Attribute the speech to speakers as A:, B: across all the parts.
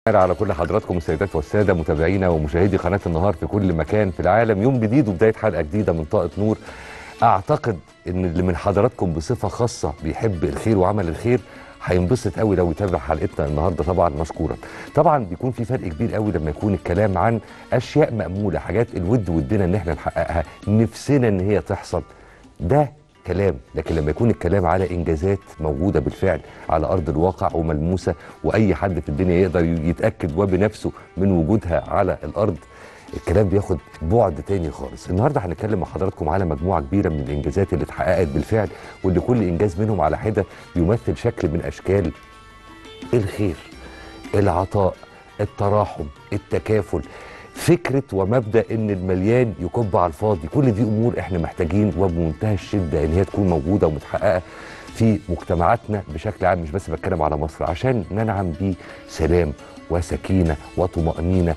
A: على كل حضراتكم السيدات والساده متابعينا ومشاهدي قناه النهار في كل مكان في العالم يوم جديد وبدايه حلقه جديده من طاقه نور اعتقد ان اللي من حضراتكم بصفه خاصه بيحب الخير وعمل الخير هينبسط قوي لو يتابع حلقتنا النهارده طبعا مشكورا طبعا بيكون في فرق كبير قوي لما يكون الكلام عن اشياء ماموله حاجات الود ودنا ان احنا نحققها نفسنا ان هي تحصل ده كلام لكن لما يكون الكلام على انجازات موجوده بالفعل على ارض الواقع وملموسه واي حد في الدنيا يقدر يتاكد وبنفسه من وجودها على الارض الكلام بياخد بعد تاني خالص النهارده هنتكلم مع حضراتكم على مجموعه كبيره من الانجازات اللي اتحققت بالفعل واللي كل انجاز منهم على حده بيمثل شكل من اشكال الخير العطاء التراحم التكافل فكرة ومبدأ إن المليان يكب على الفاضي كل دي أمور إحنا محتاجين وبمنتهى الشدة إن هي تكون موجودة ومتحققة في مجتمعاتنا بشكل عام مش بس بتكلم على مصر عشان ننعم بسلام وسكينة وطمأنينة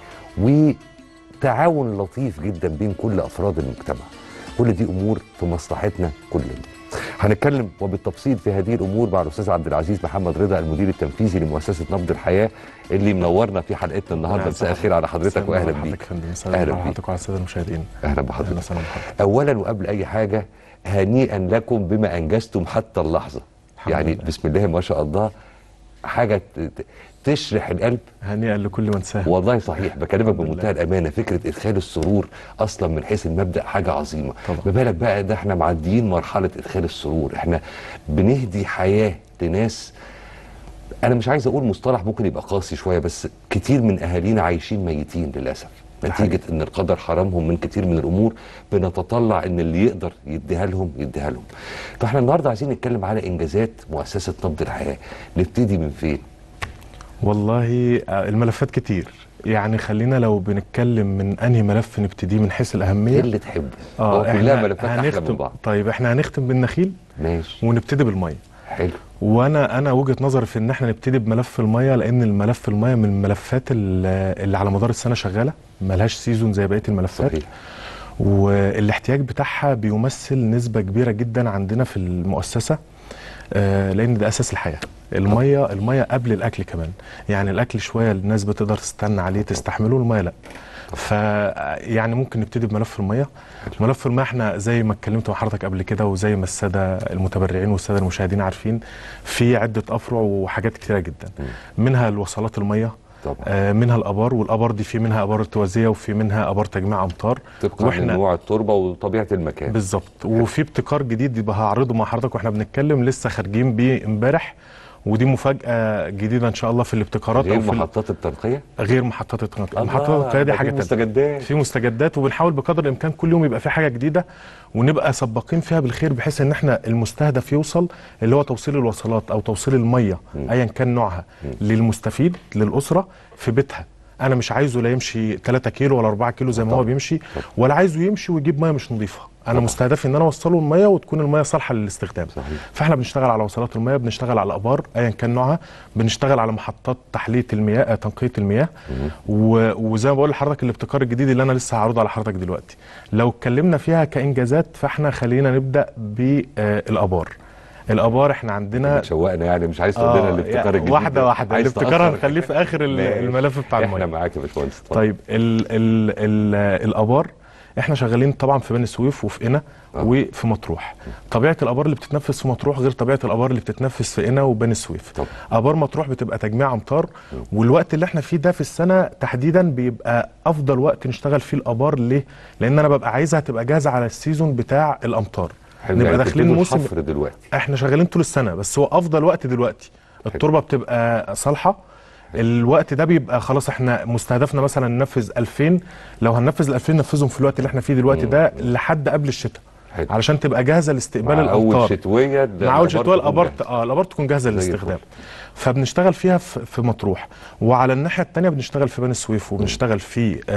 A: وتعاون لطيف جدا بين كل أفراد المجتمع كل دي أمور في مصلحتنا كلنا هنتكلم وبالتفصيل في هذه الامور مع الاستاذ عبد العزيز محمد رضا المدير التنفيذي لمؤسسه نبض الحياه اللي منورنا في حلقتنا النهارده مساء الخير على حضرتك واهلا بيك
B: اهلا
A: أهلا
B: بيك
A: بيك.
B: حضرتك وعلى الساده المشاهدين
A: اهلا بحضرتك
B: اهلا وسهلا بحضرتك
A: اولا وقبل اي حاجه هنيئا لكم بما انجزتم حتى اللحظه
B: الحمد
A: يعني
B: لله.
A: بسم الله ما شاء الله حاجه ت- ت- تشرح القلب
B: هنيئا لكل من ساهم
A: والله صحيح بكلمك
B: الحمد
A: بمنتهى
B: لله.
A: الامانه فكره ادخال السرور اصلا من حيث المبدا حاجه عظيمه
B: طبعا.
A: ما بالك بقى ده احنا معديين مرحله ادخال السرور احنا بنهدي حياه لناس انا مش عايز اقول مصطلح ممكن يبقى قاسي شويه بس كتير من اهالينا عايشين ميتين للاسف
B: ده
A: نتيجه ان القدر حرمهم من كتير من الامور بنتطلع ان اللي يقدر يديها لهم يديها لهم فاحنا النهارده عايزين نتكلم على انجازات مؤسسه نبض الحياه نبتدي من فين
B: والله آه، الملفات كتير يعني خلينا لو بنتكلم من انهي ملف نبتديه من حيث
A: ايه
B: الاهميه
A: اللي تحبه هو
B: إحنا
A: كلها ملفات احلى من
B: هنختم
A: بعض
B: طيب احنا هنختم بالنخيل
A: ماشي
B: ونبتدي بالميه
A: حلو
B: وانا انا وجهه نظري في ان احنا نبتدي بملف الميه لان الملف الميه من الملفات ال- اللي على مدار السنه شغاله ملهاش سيزون زي بقيه الملفات
A: صحيح
B: والاحتياج بتاعها بيمثل نسبة كبيرة جدا عندنا في المؤسسة آه، لأن ده أساس الحياة المية المية قبل الأكل كمان يعني الأكل شوية الناس بتقدر تستنى عليه تستحمله المية لأ ف يعني ممكن نبتدي بملف المية ملف المية احنا زي ما اتكلمت مع حضرتك قبل كده وزي ما السادة المتبرعين والسادة المشاهدين عارفين في عدة أفرع وحاجات كتيرة جدا منها الوصلات المية
A: طبعا
B: آه، منها الابار والابار دي في منها ابار توزيع وفي منها ابار تجميع امطار
A: طبقا لنوع التربه وطبيعه المكان
B: بالظبط وفي ابتكار جديد يبقى هعرضه مع حضرتك واحنا بنتكلم لسه خارجين بيه امبارح ودي مفاجاه جديده ان شاء الله في الابتكارات
A: غير
B: او في ال-
A: محطات التنقيه
B: غير محطات التنقيه
A: الله،
B: محطات التنقيه دي
A: ده
B: حاجه
A: في
B: تانية
A: مستجدات
B: في مستجدات وبنحاول بقدر الامكان كل يوم يبقى في حاجه جديده ونبقى سباقين فيها بالخير بحيث ان احنا المستهدف يوصل اللي هو توصيل الوصلات او توصيل الميه
A: مم.
B: ايا كان نوعها للمستفيد للاسره في بيتها انا مش عايزه لا يمشي 3 كيلو ولا 4 كيلو زي ما هو
A: طبعا.
B: بيمشي ولا عايزه يمشي ويجيب ميه مش نظيفه انا مستهدفي ان انا اوصله الميه وتكون الميه صالحه للاستخدام
A: صحيح
B: فاحنا بنشتغل على وصلات المياه بنشتغل على الابار ايا كان نوعها بنشتغل على محطات تحليه المياه آه، تنقيه المياه و- وزي ما بقول لحضرتك الابتكار الجديد اللي انا لسه هعرضه على حضرتك دلوقتي لو اتكلمنا فيها كانجازات فاحنا خلينا نبدا بالابار الابار احنا عندنا
A: بتشوقنا يعني مش عايز تقول لنا
B: آه،
A: الابتكار
B: يعني
A: الجديد
B: واحده
A: ده.
B: واحده
A: عايز
B: الابتكار
A: تأثر.
B: هنخليه في اخر ال-
A: ماشي.
B: الملف بتاع
A: احنا
B: الميه
A: معاك يا باشمهندس اتفضل.
B: طيب ال ال ال الابار احنا شغالين طبعا في بني سويف وفي قنا
A: آه.
B: وفي مطروح طبيعه الابار اللي بتتنفذ في مطروح غير طبيعه الابار اللي بتتنفذ في قنا وبني سويف
A: طب
B: ابار مطروح بتبقى تجميع امطار والوقت اللي احنا فيه ده في السنه تحديدا بيبقى افضل وقت نشتغل فيه الابار ليه لان انا ببقى عايزها تبقى جاهزه على السيزون بتاع الامطار
A: حلو
B: نبقى
A: يعني
B: داخلين
A: بتبتدوا
B: موسم
A: الحفر دلوقتي
B: احنا شغالين طول السنه بس هو افضل وقت دلوقتي التربه بتبقى صالحه الوقت ده بيبقى خلاص احنا مستهدفنا مثلا ننفذ 2000 لو هننفذ ال 2000 ننفذهم في الوقت اللي احنا فيه دلوقتي ده لحد قبل الشتاء
A: حلو.
B: علشان تبقى جاهزه لاستقبال
A: مع اول
B: الامطار
A: شتويه ده
B: مع اول
A: الأبار
B: شتويه
A: تكون
B: الابار
A: جاهزة.
B: اه الابار تكون جاهزه
A: زي
B: للاستخدام
A: الفل.
B: فبنشتغل فيها في في مطروح وعلى الناحيه الثانيه بنشتغل في بني سويف وبنشتغل في آه،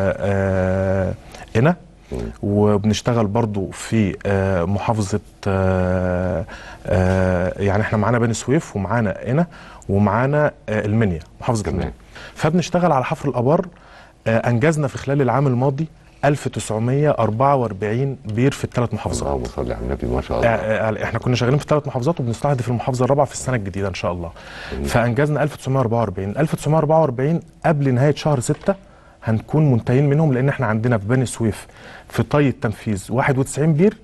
B: آه، قنا
A: مم.
B: وبنشتغل برضو في آه، محافظة آه، آه، يعني احنا معانا بني سويف ومعانا قنا ومعانا آه، المنيا محافظة
A: تمام.
B: المنيا فبنشتغل على حفر الآبار آه، أنجزنا في خلال العام الماضي 1944 بير في الثلاث محافظات
A: اللهم صل على النبي ما شاء
B: آه،
A: الله
B: آه، احنا كنا شغالين في ثلاث محافظات وبنستهدف المحافظه الرابعه في السنه الجديده ان شاء الله فانجزنا 1944 1944 قبل نهايه شهر 6 هنكون منتهين منهم لان احنا عندنا في بني سويف في طي التنفيذ 91 بير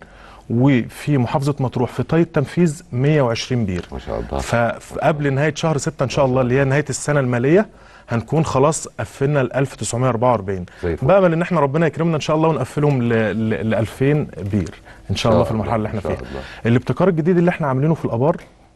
B: وفي محافظه مطروح في طي التنفيذ 120 بير
A: ما شاء الله
B: فقبل نهايه شهر 6 ان شاء الله اللي هي نهايه السنه الماليه هنكون خلاص قفلنا ال 1944
A: زي الفل.
B: بامل ان احنا ربنا يكرمنا ان شاء الله ونقفلهم ل 2000 بير ان شاء الله في المرحله اللي احنا
A: إن شاء
B: فيها
A: الله.
B: الابتكار الجديد اللي احنا عاملينه في الابار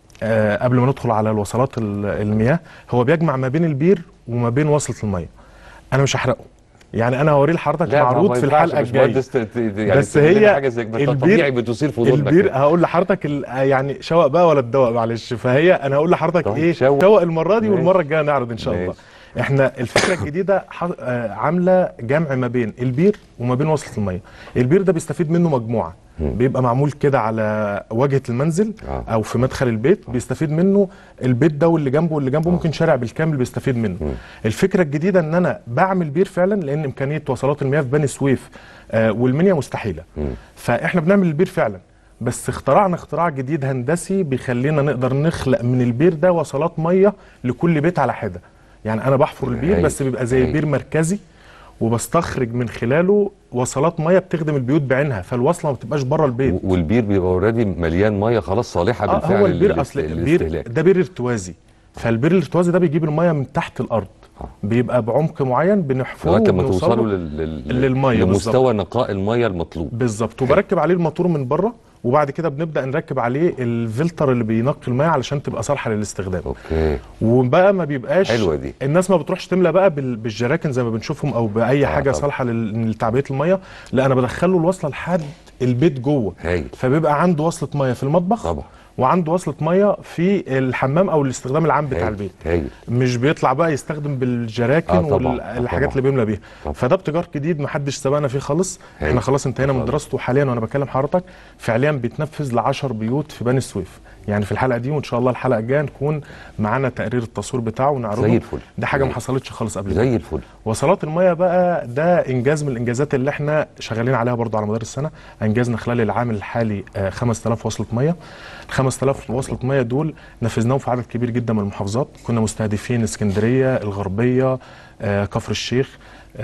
B: آه قبل ما ندخل على الوصلات ال- المياه هو بيجمع ما بين البير وما بين وصله الميه انا مش هحرقه يعني انا هوريه لحضرتك
A: لا، ما-
B: معروض
A: ما
B: في
A: ينفعش
B: الحلقه
A: يا باشمهندس
B: الجايه
A: ت- ت- يعني
B: بس
A: تقول لنا
B: هي
A: حاجه زي كده
B: البير-
A: طبيعي بتثير فضولنا
B: البير
A: كده.
B: هقول لحضرتك ال- يعني شوق بقى ولا تدوق معلش فهي انا هقول لحضرتك
A: طيب،
B: ايه
A: شوق.
B: شوق المره دي
A: ماشي.
B: والمره الجايه نعرض ان شاء الله
A: ماشي.
B: احنا الفكره الجديده ح- آه، عامله جمع ما بين البير وما بين وصله الميه البير ده بيستفيد منه مجموعه بيبقى معمول كده على واجهه المنزل
A: آه.
B: او في مدخل البيت بيستفيد منه البيت ده واللي جنبه واللي جنبه ممكن شارع بالكامل بيستفيد منه الفكره الجديده ان انا بعمل بير فعلا لان امكانيه وصلات المياه في بني سويف آه، والمنيا مستحيله فاحنا بنعمل البير فعلا بس اخترعنا اختراع جديد هندسي بيخلينا نقدر نخلق من البير ده وصلات ميه لكل بيت على حده يعني انا بحفر البير
A: هايل.
B: بس بيبقى زي
A: هايل.
B: بير مركزي وبستخرج من خلاله وصلات ميه بتخدم البيوت بعينها فالوصله ما بتبقاش بره البيت
A: و- والبير بيبقى اوريدي مليان ميه خلاص صالحه
B: اه
A: بالفعل
B: هو البير
A: لل-
B: اصل البير
A: للاستهلاك.
B: ده بير ارتوازي فالبير الارتوازي ده بيجيب الميه من تحت الارض
A: آه.
B: بيبقى بعمق معين بنحفره
A: لغايه لما
B: وبنوصله
A: توصلوا لل... لل...
B: للمية
A: لمستوى نقاء الميه المطلوب
B: بالظبط وبركب عليه الموتور من بره وبعد كده بنبدا نركب عليه الفلتر اللي بينقي الميه علشان تبقى صالحه للاستخدام
A: اوكي
B: وبقى ما بيبقاش
A: حلوة دي.
B: الناس ما بتروحش تملى بقى بال- بالجراكن زي ما بنشوفهم او باي
A: آه
B: حاجه
A: طبعا.
B: صالحه لل- لتعبئه الميه لا انا بدخله الوصله لحد البيت جوه
A: هايل
B: فبيبقى عنده وصله ميه في المطبخ
A: طبعا
B: وعنده وصله ميه في الحمام او الاستخدام العام بتاع
A: هايل.
B: البيت
A: هايل
B: مش بيطلع بقى يستخدم بالجراكن
A: آه طبعا. آه
B: والحاجات
A: طبعا.
B: اللي بيملى بيها
A: طبعا.
B: فده ابتكار جديد محدش سبقنا فيه خالص
A: هايل.
B: احنا خلاص انتهينا
A: ما
B: من
A: شاء
B: دراسته حاليا وانا بكلم حضرتك فعليا بيتنفذ ل 10 بيوت في بني سويف يعني في الحلقه دي وان شاء الله الحلقه الجايه نكون معانا تقرير التصوير بتاعه ونعرضه
A: زي الفل.
B: ده حاجه
A: زي-
B: ما حصلتش خالص قبل كده
A: زي الفل
B: وصلات الميه بقى ده انجاز من الانجازات اللي احنا شغالين عليها برضو على مدار السنه انجزنا خلال العام الحالي آه، 5000 وصله ميه ال 5000 وصله ميه دول نفذناهم في عدد كبير جدا من المحافظات كنا مستهدفين اسكندريه الغربيه آه، كفر الشيخ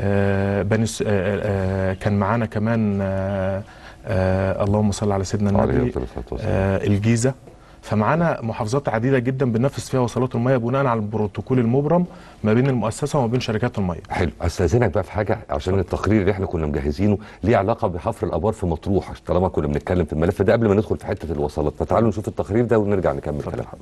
B: آه، بني س- آه، آه، كان معانا كمان آه، آه، اللهم صل على سيدنا
A: عليه
B: النبي
A: الصلاة والسلام.
B: آه، الجيزه فمعانا محافظات عديده جدا بننفذ فيها وصلات الميه بناء على البروتوكول المبرم ما بين المؤسسه وما بين شركات الميه
A: حلو استاذنك بقى في حاجه عشان التقرير اللي احنا كنا مجهزينه ليه علاقه بحفر الابار في مطروح عشان طالما كنا بنتكلم في الملف ده قبل ما ندخل في حته الوصلات فتعالوا نشوف التقرير ده ونرجع نكمل
B: اتفضل.
A: كلام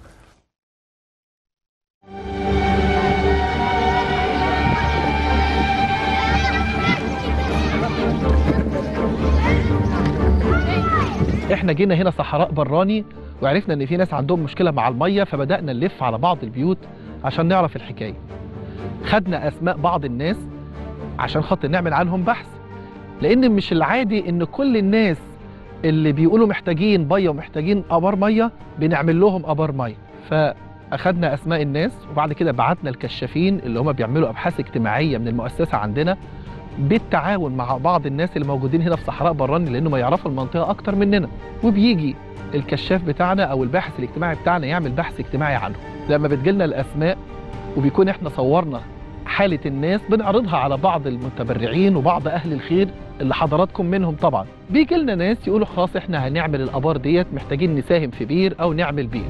C: احنا جينا هنا صحراء براني وعرفنا ان في ناس عندهم مشكله مع الميه فبدانا نلف على بعض البيوت عشان نعرف الحكايه خدنا اسماء بعض الناس عشان خاطر نعمل عنهم بحث لان مش العادي ان كل الناس اللي بيقولوا محتاجين ميه ومحتاجين ابار ميه بنعمل لهم ابار ميه فاخدنا اسماء الناس وبعد كده بعتنا الكشافين اللي هم بيعملوا ابحاث اجتماعيه من المؤسسه عندنا بالتعاون مع بعض الناس اللي موجودين هنا في صحراء براني لانهم يعرفوا المنطقه اكتر مننا وبيجي الكشاف بتاعنا او الباحث الاجتماعي بتاعنا يعمل بحث اجتماعي عنهم لما بتجيلنا الاسماء وبيكون احنا صورنا حاله الناس بنعرضها على بعض المتبرعين وبعض اهل الخير اللي حضراتكم منهم طبعا بيجي لنا ناس يقولوا خلاص احنا هنعمل الابار ديت محتاجين نساهم في بير او نعمل بير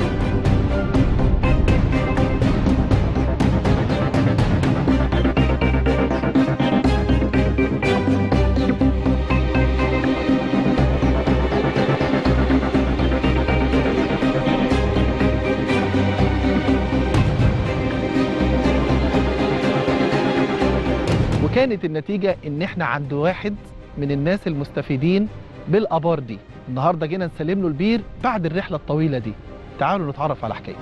C: وكانت النتيجة إن إحنا عند واحد من الناس المستفيدين بالآبار دي النهاردة جينا نسلم له البير بعد الرحلة الطويلة دي تعالوا نتعرف على حكايته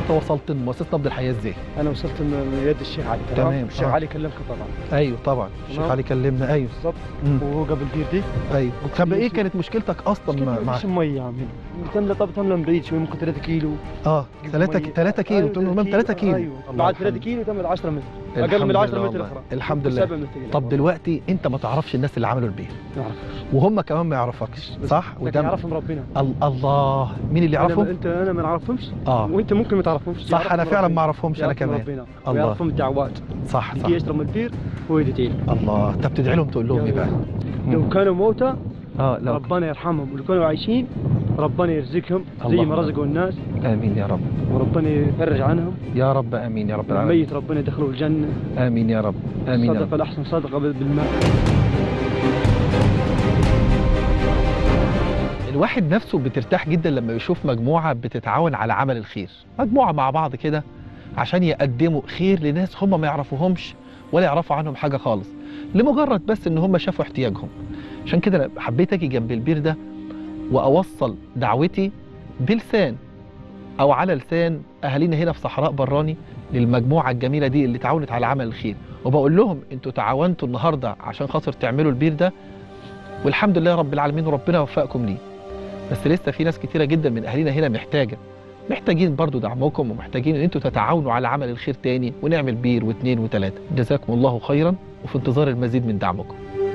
C: انت وصلت لمؤسسه نبض الحياه ازاي
D: انا وصلت من يد الشيخ علي
C: تمام،
D: الشيخ
C: آه.
D: علي كلمك طبعا
C: ايوه طبعا الشيخ
D: تمام.
C: علي كلمنا ايوه
D: بالضبط
C: مم.
D: وهو قبل دير دي
C: ايوه طب ايه كانت مشكلتك اصلا
D: ما
C: مع- مع
D: فيش ميه يا عم هنا تملى طب تملى من بعيد شوي ممكن 3 كيلو
C: اه
D: تجيب
C: 3
D: مية.
C: 3 كيلو
D: أيوة،
C: تقول له 3 كيلو
D: ايوه
C: الله
D: بعد 3
C: الحمد.
D: كيلو تملى 10 متر اقل
C: الحمد
D: من 10
C: لله
D: متر
C: والله.
D: اخرى
C: الحمد
D: ممكن
C: لله
D: سبع متر
C: طب دلوقتي انت ما تعرفش الناس اللي عملوا البير
D: ما أعرف.
C: وهم كمان ما يعرفكش صح
D: لكن
C: وده
D: يعرفهم ربنا
C: ال- الله مين اللي
D: أنا-
C: يعرفهم
D: انت انا ما نعرفهمش
C: اه
D: وانت ممكن ما تعرفهمش
C: صح انا
D: يعرفهم
C: فعلا
D: ربنا.
C: ما اعرفهمش انا
D: يعرفهم
C: كمان
D: ربنا
C: الله.
D: ويعرفهم الدعوات
C: صح صح
D: يجي يشرب من البير ويدعي له
C: الله طب تدعي لهم تقول لهم ايه بقى
D: لو كانوا موتى
C: اه لو
D: ربنا يرحمهم ولو كانوا عايشين ربنا يرزقهم زي
C: اللهم
D: ما رزقوا الناس
C: امين يا رب
D: وربنا يفرج عنهم
C: يا رب امين يا رب العالمين
D: الميت ربنا يدخله الجنه
C: امين يا رب امين يا
D: صدقه
C: رب
D: الاحسن صدقه بالماء
C: الواحد نفسه بترتاح جدا لما يشوف مجموعه بتتعاون على عمل الخير مجموعه مع بعض كده عشان يقدموا خير لناس هم ما يعرفوهمش ولا يعرفوا عنهم حاجه خالص لمجرد بس ان هم شافوا احتياجهم عشان كده أنا حبيت اجي جنب البير ده واوصل دعوتي بلسان او على لسان اهالينا هنا في صحراء براني للمجموعه الجميله دي اللي تعاونت على عمل الخير وبقول لهم انتوا تعاونتوا النهارده عشان خاطر تعملوا البير ده والحمد لله رب العالمين وربنا وفقكم ليه بس لسه في ناس كتيره جدا من اهالينا هنا محتاجه محتاجين برضو دعمكم ومحتاجين ان انتوا تتعاونوا على عمل الخير تاني ونعمل بير واثنين وثلاثه جزاكم الله خيرا وفي انتظار المزيد من دعمكم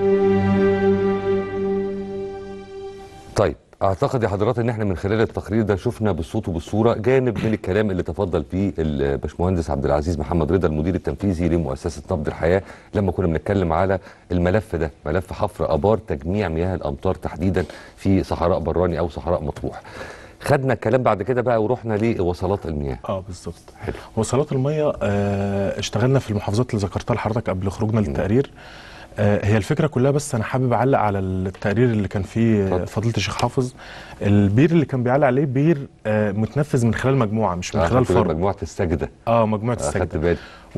A: طيب اعتقد يا حضرات ان احنا من خلال التقرير ده شفنا بالصوت وبالصوره جانب من الكلام اللي تفضل فيه الباشمهندس عبد العزيز محمد رضا المدير التنفيذي لمؤسسه نبض الحياه لما كنا بنتكلم على الملف ده ملف حفر ابار تجميع مياه الامطار تحديدا في صحراء براني او صحراء مطروح خدنا الكلام بعد كده بقى ورحنا لوصلات المياه
B: اه بالظبط
A: حلو.
B: وصلات الميه آه اشتغلنا في المحافظات اللي ذكرتها لحضرتك قبل خروجنا للتقرير آه هي الفكره كلها بس انا حابب اعلق على التقرير اللي كان فيه
A: اتفضل.
B: فضيله الشيخ حافظ البير اللي كان بيعلق عليه بير آه متنفذ من خلال مجموعه مش من
A: آه،
B: خلال
A: خدت بالك
B: فرد
A: مجموعه السجده
B: اه مجموعه
A: آه، خدت
B: السجده
A: بالي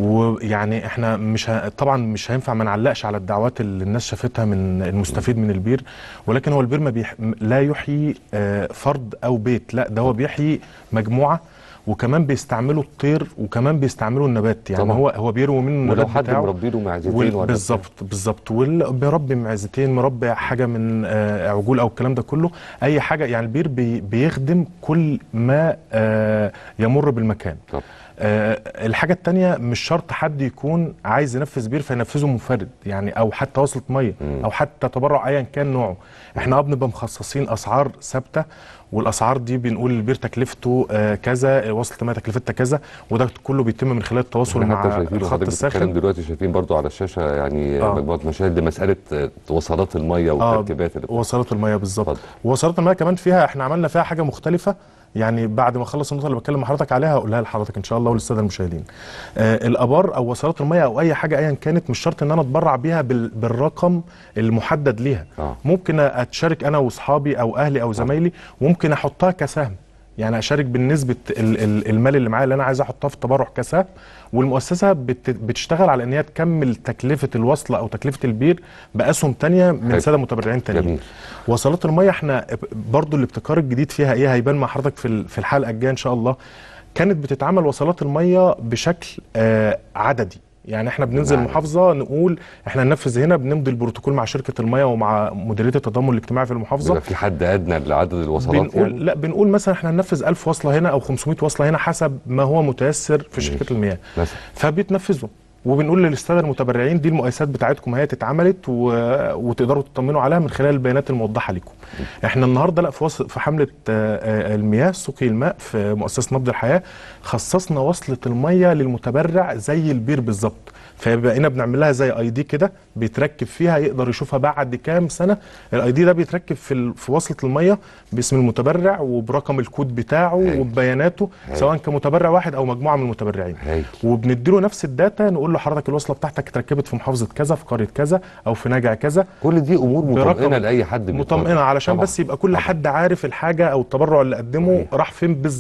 B: ويعني احنا مش ه... طبعا مش هينفع ما نعلقش على الدعوات اللي الناس شافتها من المستفيد من البير ولكن هو البير ما بيح... لا يحيي آه، فرد او بيت لا ده هو بيحيي مجموعه وكمان بيستعملوا الطير وكمان بيستعملوا النبات يعني
A: طبعا.
B: هو هو بيروي منه
A: ولو
B: النبات
A: حد
B: بتاعه
A: مربي له معزتين
B: وال-
A: ولا
B: بالظبط بالظبط وبيربي معزتين مربي حاجه من آه، عجول او الكلام ده كله اي حاجه يعني البير بي بيخدم كل ما آه، يمر بالمكان
A: طب.
B: آه، الحاجه التانية مش شرط حد يكون عايز ينفذ بير فينفذه منفرد يعني او حتى وصلة ميه
A: مم.
B: او حتى تبرع ايا كان نوعه احنا اه بنبقى مخصصين اسعار ثابته والاسعار دي بنقول البير تكلفته آه، كذا وصلة الميه تكلفتها كذا وده كله بيتم من خلال التواصل
A: احنا حتى
B: مع
A: شايفين
B: الخط
A: وحضرتك بتتكلم
B: الساخن
A: دلوقتي شايفين برضو على الشاشه يعني
B: آه.
A: مجموعه مشاهد لمساله آه، وصلات الميه والتركيبات اللي
B: وصلات الميه بالظبط
A: اتفضل.
B: وصلات الميه كمان فيها احنا عملنا فيها حاجه مختلفه يعني بعد ما اخلص النقطه اللي بتكلم مع حضرتك عليها هقولها لحضرتك ان شاء الله وللساده المشاهدين آه الابار او وصلات الميه او اي حاجه ايا كانت مش شرط ان انا اتبرع بيها بال بالرقم المحدد ليها
A: آه.
B: ممكن اتشارك انا واصحابي او اهلي او زمايلي وممكن احطها كسهم يعني اشارك بالنسبه ال- ال- المال اللي معايا اللي انا عايز احطها في التبرع كسهم والمؤسسه بت- بتشتغل على ان هي تكمل تكلفه الوصله او تكلفه البير باسهم تانية من
A: حلو.
B: ساده متبرعين تانيين
A: جميل
B: وصلات الميه احنا برضو الابتكار الجديد فيها ايه هيبان مع حضرتك في ال- في الحلقه الجايه ان شاء الله كانت بتتعمل وصلات الميه بشكل آه عددي يعني احنا بننزل
A: نعم.
B: محافظه نقول احنا هننفذ هنا بنمضي البروتوكول مع شركه الميه ومع مديريه التضامن الاجتماعي في المحافظه
A: يبقى في حد ادنى لعدد الوصلات
B: بنقول
A: يعني
B: لا بنقول مثلا احنا هننفذ 1000 وصله هنا او 500 وصله هنا حسب ما هو متيسر في
A: ماشي.
B: شركه المياه
A: مثلا
B: فبيتنفذوا وبنقول للساده المتبرعين دي المؤسسات بتاعتكم هي اتعملت و... وتقدروا تطمنوا عليها من خلال البيانات الموضحه لكم. احنا النهارده لا في وص... في حمله آه، آه، المياه سقي الماء في مؤسسه نبض الحياه خصصنا وصله الميه للمتبرع زي البير بالظبط. فبقينا بنعمل لها زي اي دي كده بيتركب فيها يقدر يشوفها بعد كام سنه الاي دي ده بيتركب في ال... في وصله الميه باسم المتبرع وبرقم الكود بتاعه
A: هاي.
B: وببياناته
A: هاي.
B: سواء كمتبرع واحد او مجموعه من المتبرعين.
A: هاي
B: وبنديله نفس الداتا نقول له حضرتك الوصله بتاعتك اتركبت في محافظه كذا في قريه كذا او في نجع كذا
A: كل دي امور
B: برقم
A: مطمئنه لاي حد بيتفرج.
B: مطمئنه علشان
A: طبعاً.
B: بس يبقى كل
A: طبعاً.
B: حد عارف الحاجه او التبرع اللي قدمه
A: صحيح.
B: راح فين بالظبط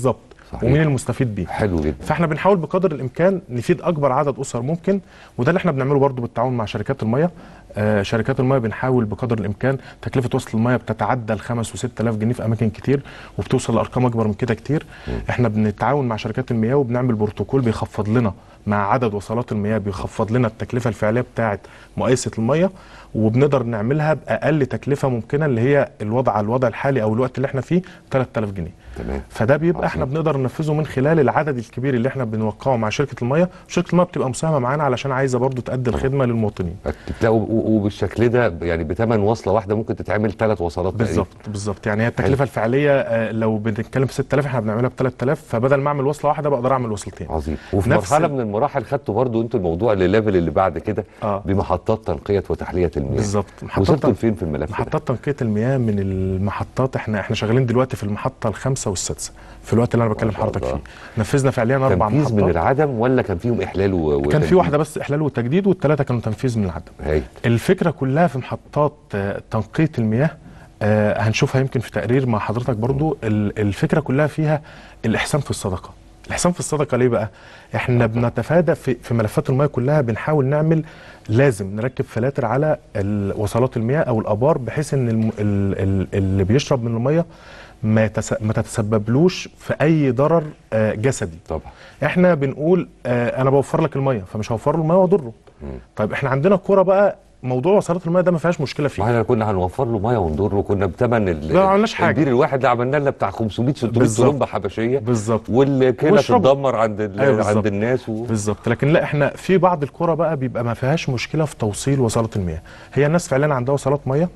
A: صحيح.
B: ومين المستفيد بيه
A: حلو جدا
B: فاحنا بنحاول بقدر الامكان نفيد اكبر عدد اسر ممكن وده اللي احنا بنعمله برضو بالتعاون مع شركات الميه آه شركات الميه بنحاول بقدر الامكان تكلفه وصل الميه بتتعدى ال 5 و6000 جنيه في اماكن كتير وبتوصل لارقام اكبر من كده كتير احنا بنتعاون مع شركات المياه وبنعمل بروتوكول بيخفض لنا مع عدد وصلات المياه بيخفض لنا التكلفه الفعليه بتاعه مقايسه الميه وبنقدر نعملها باقل تكلفه ممكنه اللي هي الوضع على الوضع الحالي او الوقت اللي احنا فيه 3000 جنيه
A: تمام
B: فده بيبقى
A: عظيم.
B: احنا بنقدر ننفذه من خلال العدد الكبير اللي احنا بنوقعه مع شركه الميه شركه الميه بتبقى مساهمه معانا علشان عايزه برضو تأدي الخدمه للمواطنين
A: تلاقوا و- وبالشكل ده يعني بثمن وصله واحده ممكن تتعمل ثلاث وصلات تقريباً.
B: بالظبط بالظبط يعني هي التكلفه الفعليه آه، لو بنتكلم في 6000 احنا بنعملها ب 3000 فبدل ما اعمل وصله واحده بقدر اعمل وصلتين
A: عظيم وفي
B: نفس
A: مرحله
B: ال-
A: من المراحل خدتوا برضو انتوا الموضوع لليفل اللي بعد كده
B: آه.
A: بمحطات تنقيه وتحليه المياه
B: بالظبط
A: وصلتوا لفين في الملف ده؟
B: محطات تنقيه المياه من المحطات احنا احنا شغالين دلوقتي في المحطه الخامسه والسادسه في الوقت اللي انا بكلم
A: شاء
B: حضرتك
A: الله.
B: فيه نفذنا فعليا اربع
A: تنفيذ من
B: محطات
A: العدم ولا كان فيهم احلال و...
B: كان
A: وتجديد؟
B: في واحده بس احلال وتجديد والثلاثه كانوا تنفيذ من العدم
A: هاي
B: الفكره كلها في محطات آه، تنقيه المياه آه، هنشوفها يمكن في تقرير مع حضرتك برضو ال- الفكره كلها فيها الاحسان في الصدقه الاحسان في الصدقه ليه بقى احنا بنتفادى في, في ملفات المياه كلها بنحاول نعمل لازم نركب فلاتر على ال- وصلات المياه او الابار بحيث ان الم- ال- ال- اللي بيشرب من المياه ما, يتس... ما تتسببلوش في اي ضرر آه، جسدي
A: طبعا
B: احنا بنقول آه انا بوفر لك الميه فمش هوفر له الميه واضره طيب احنا عندنا كوره بقى موضوع وصلات الميه ده ما فيهاش مشكله
A: ما
B: فيه
A: احنا كنا هنوفر له ميه ونضره كنا بثمن ال-
B: ما عملناش حاجة.
A: البير الواحد اللي عملنا لنا بتاع 500 600
B: بالظبط.
A: طلمبه حبشيه
B: بالظبط
A: والكلى
B: واشربوا.
A: تتدمر عند ال...
B: أيوة بالظبط.
A: عند الناس و...
B: بالظبط لكن لا احنا في بعض الكوره بقى بيبقى ما فيهاش مشكله في توصيل وصلات المياه هي الناس فعلا عندها وصلات ميه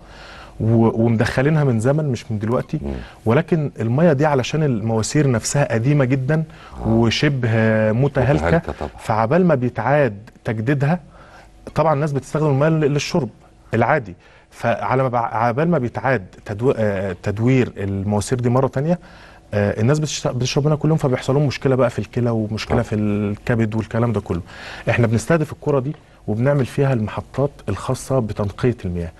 B: و- ومدخلينها من زمن مش من دلوقتي ولكن الميه دي علشان المواسير نفسها قديمه جدا وشبه متهالكه
A: متهالكة طبعا.
B: فعبال ما بيتعاد تجديدها طبعا الناس بتستخدم الميه لل- للشرب العادي فعلى ما بع- عبال ما بيتعاد تدو... آه، تدوير المواسير دي مره تانية آه، الناس بتشت- بتشرب منها كل يوم فبيحصل لهم مشكله بقى في الكلى ومشكله في الكبد والكلام ده كله احنا بنستهدف الكره دي وبنعمل فيها المحطات الخاصه بتنقيه المياه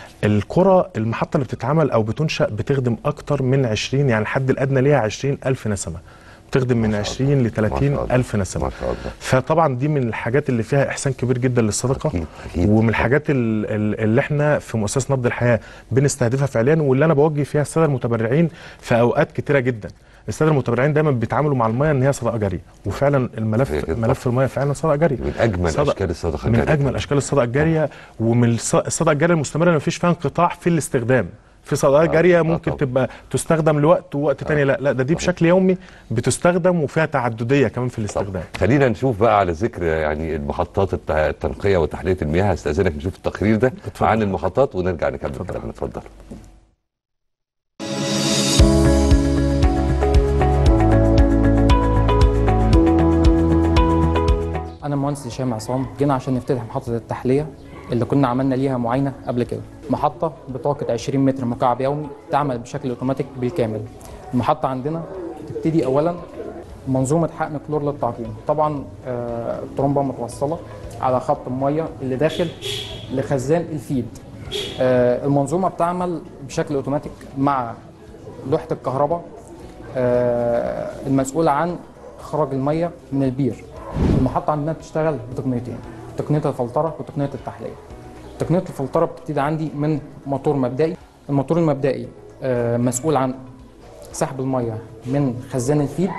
B: الكرة المحطة اللي بتتعمل أو بتنشأ بتخدم أكتر من 20 يعني الحد الأدنى ليها 20 ألف نسمة بتخدم من 20 ل 30
A: الله.
B: ألف نسمة
A: ما شاء الله
B: فطبعا دي من الحاجات اللي فيها إحسان كبير جدا للصدقة
A: أكيد، أكيد.
B: ومن الحاجات ال- ال- اللي احنا في مؤسسة نبض الحياة بنستهدفها فعليا واللي أنا بوجه فيها السادة المتبرعين في أوقات كتيرة جدا الساده المتبرعين دايما بيتعاملوا مع الميه ان هي صدقه جاريه وفعلا الملف
A: هي كده
B: ملف الميه فعلا صدقه جاريه
A: من اجمل
B: صدق-
A: اشكال الصدقه
B: من
A: الجارية.
B: اجمل اشكال الصدقه الجاريه ومن الص- الصدقه الجاريه المستمره اللي مفيش فيها انقطاع في الاستخدام في صدقه جاريه
A: آه
B: ممكن
A: طبعا.
B: تبقى تستخدم لوقت ووقت تاني لا لا ده دي بشكل يومي بتستخدم وفيها تعدديه كمان في الاستخدام
A: خلينا نشوف بقى على ذكر يعني المحطات الت- التنقيه وتحليه المياه هستاذنك نشوف التقرير ده
B: اتفضل.
A: عن المحطات ونرجع نكمل كلامنا اتفضل
E: انا المهندس هشام عصام جينا عشان نفتتح محطه التحليه اللي كنا عملنا ليها معاينه قبل كده محطه بطاقه 20 متر مكعب يومي تعمل بشكل اوتوماتيك بالكامل المحطه عندنا تبتدي اولا منظومه حقن كلور للتعقيم طبعا آه، الترمبه متوصله على خط الميه اللي داخل لخزان الفيد آه، المنظومه بتعمل بشكل اوتوماتيك مع لوحه الكهرباء آه، المسؤوله عن اخراج الميه من البير المحطه عندنا بتشتغل بتقنيتين تقنيه الفلتره وتقنيه التحليه تقنيه الفلتره بتبتدي عندي من موتور مبدئي الموتور المبدئي آه، مسؤول عن سحب الميه من خزان الفيد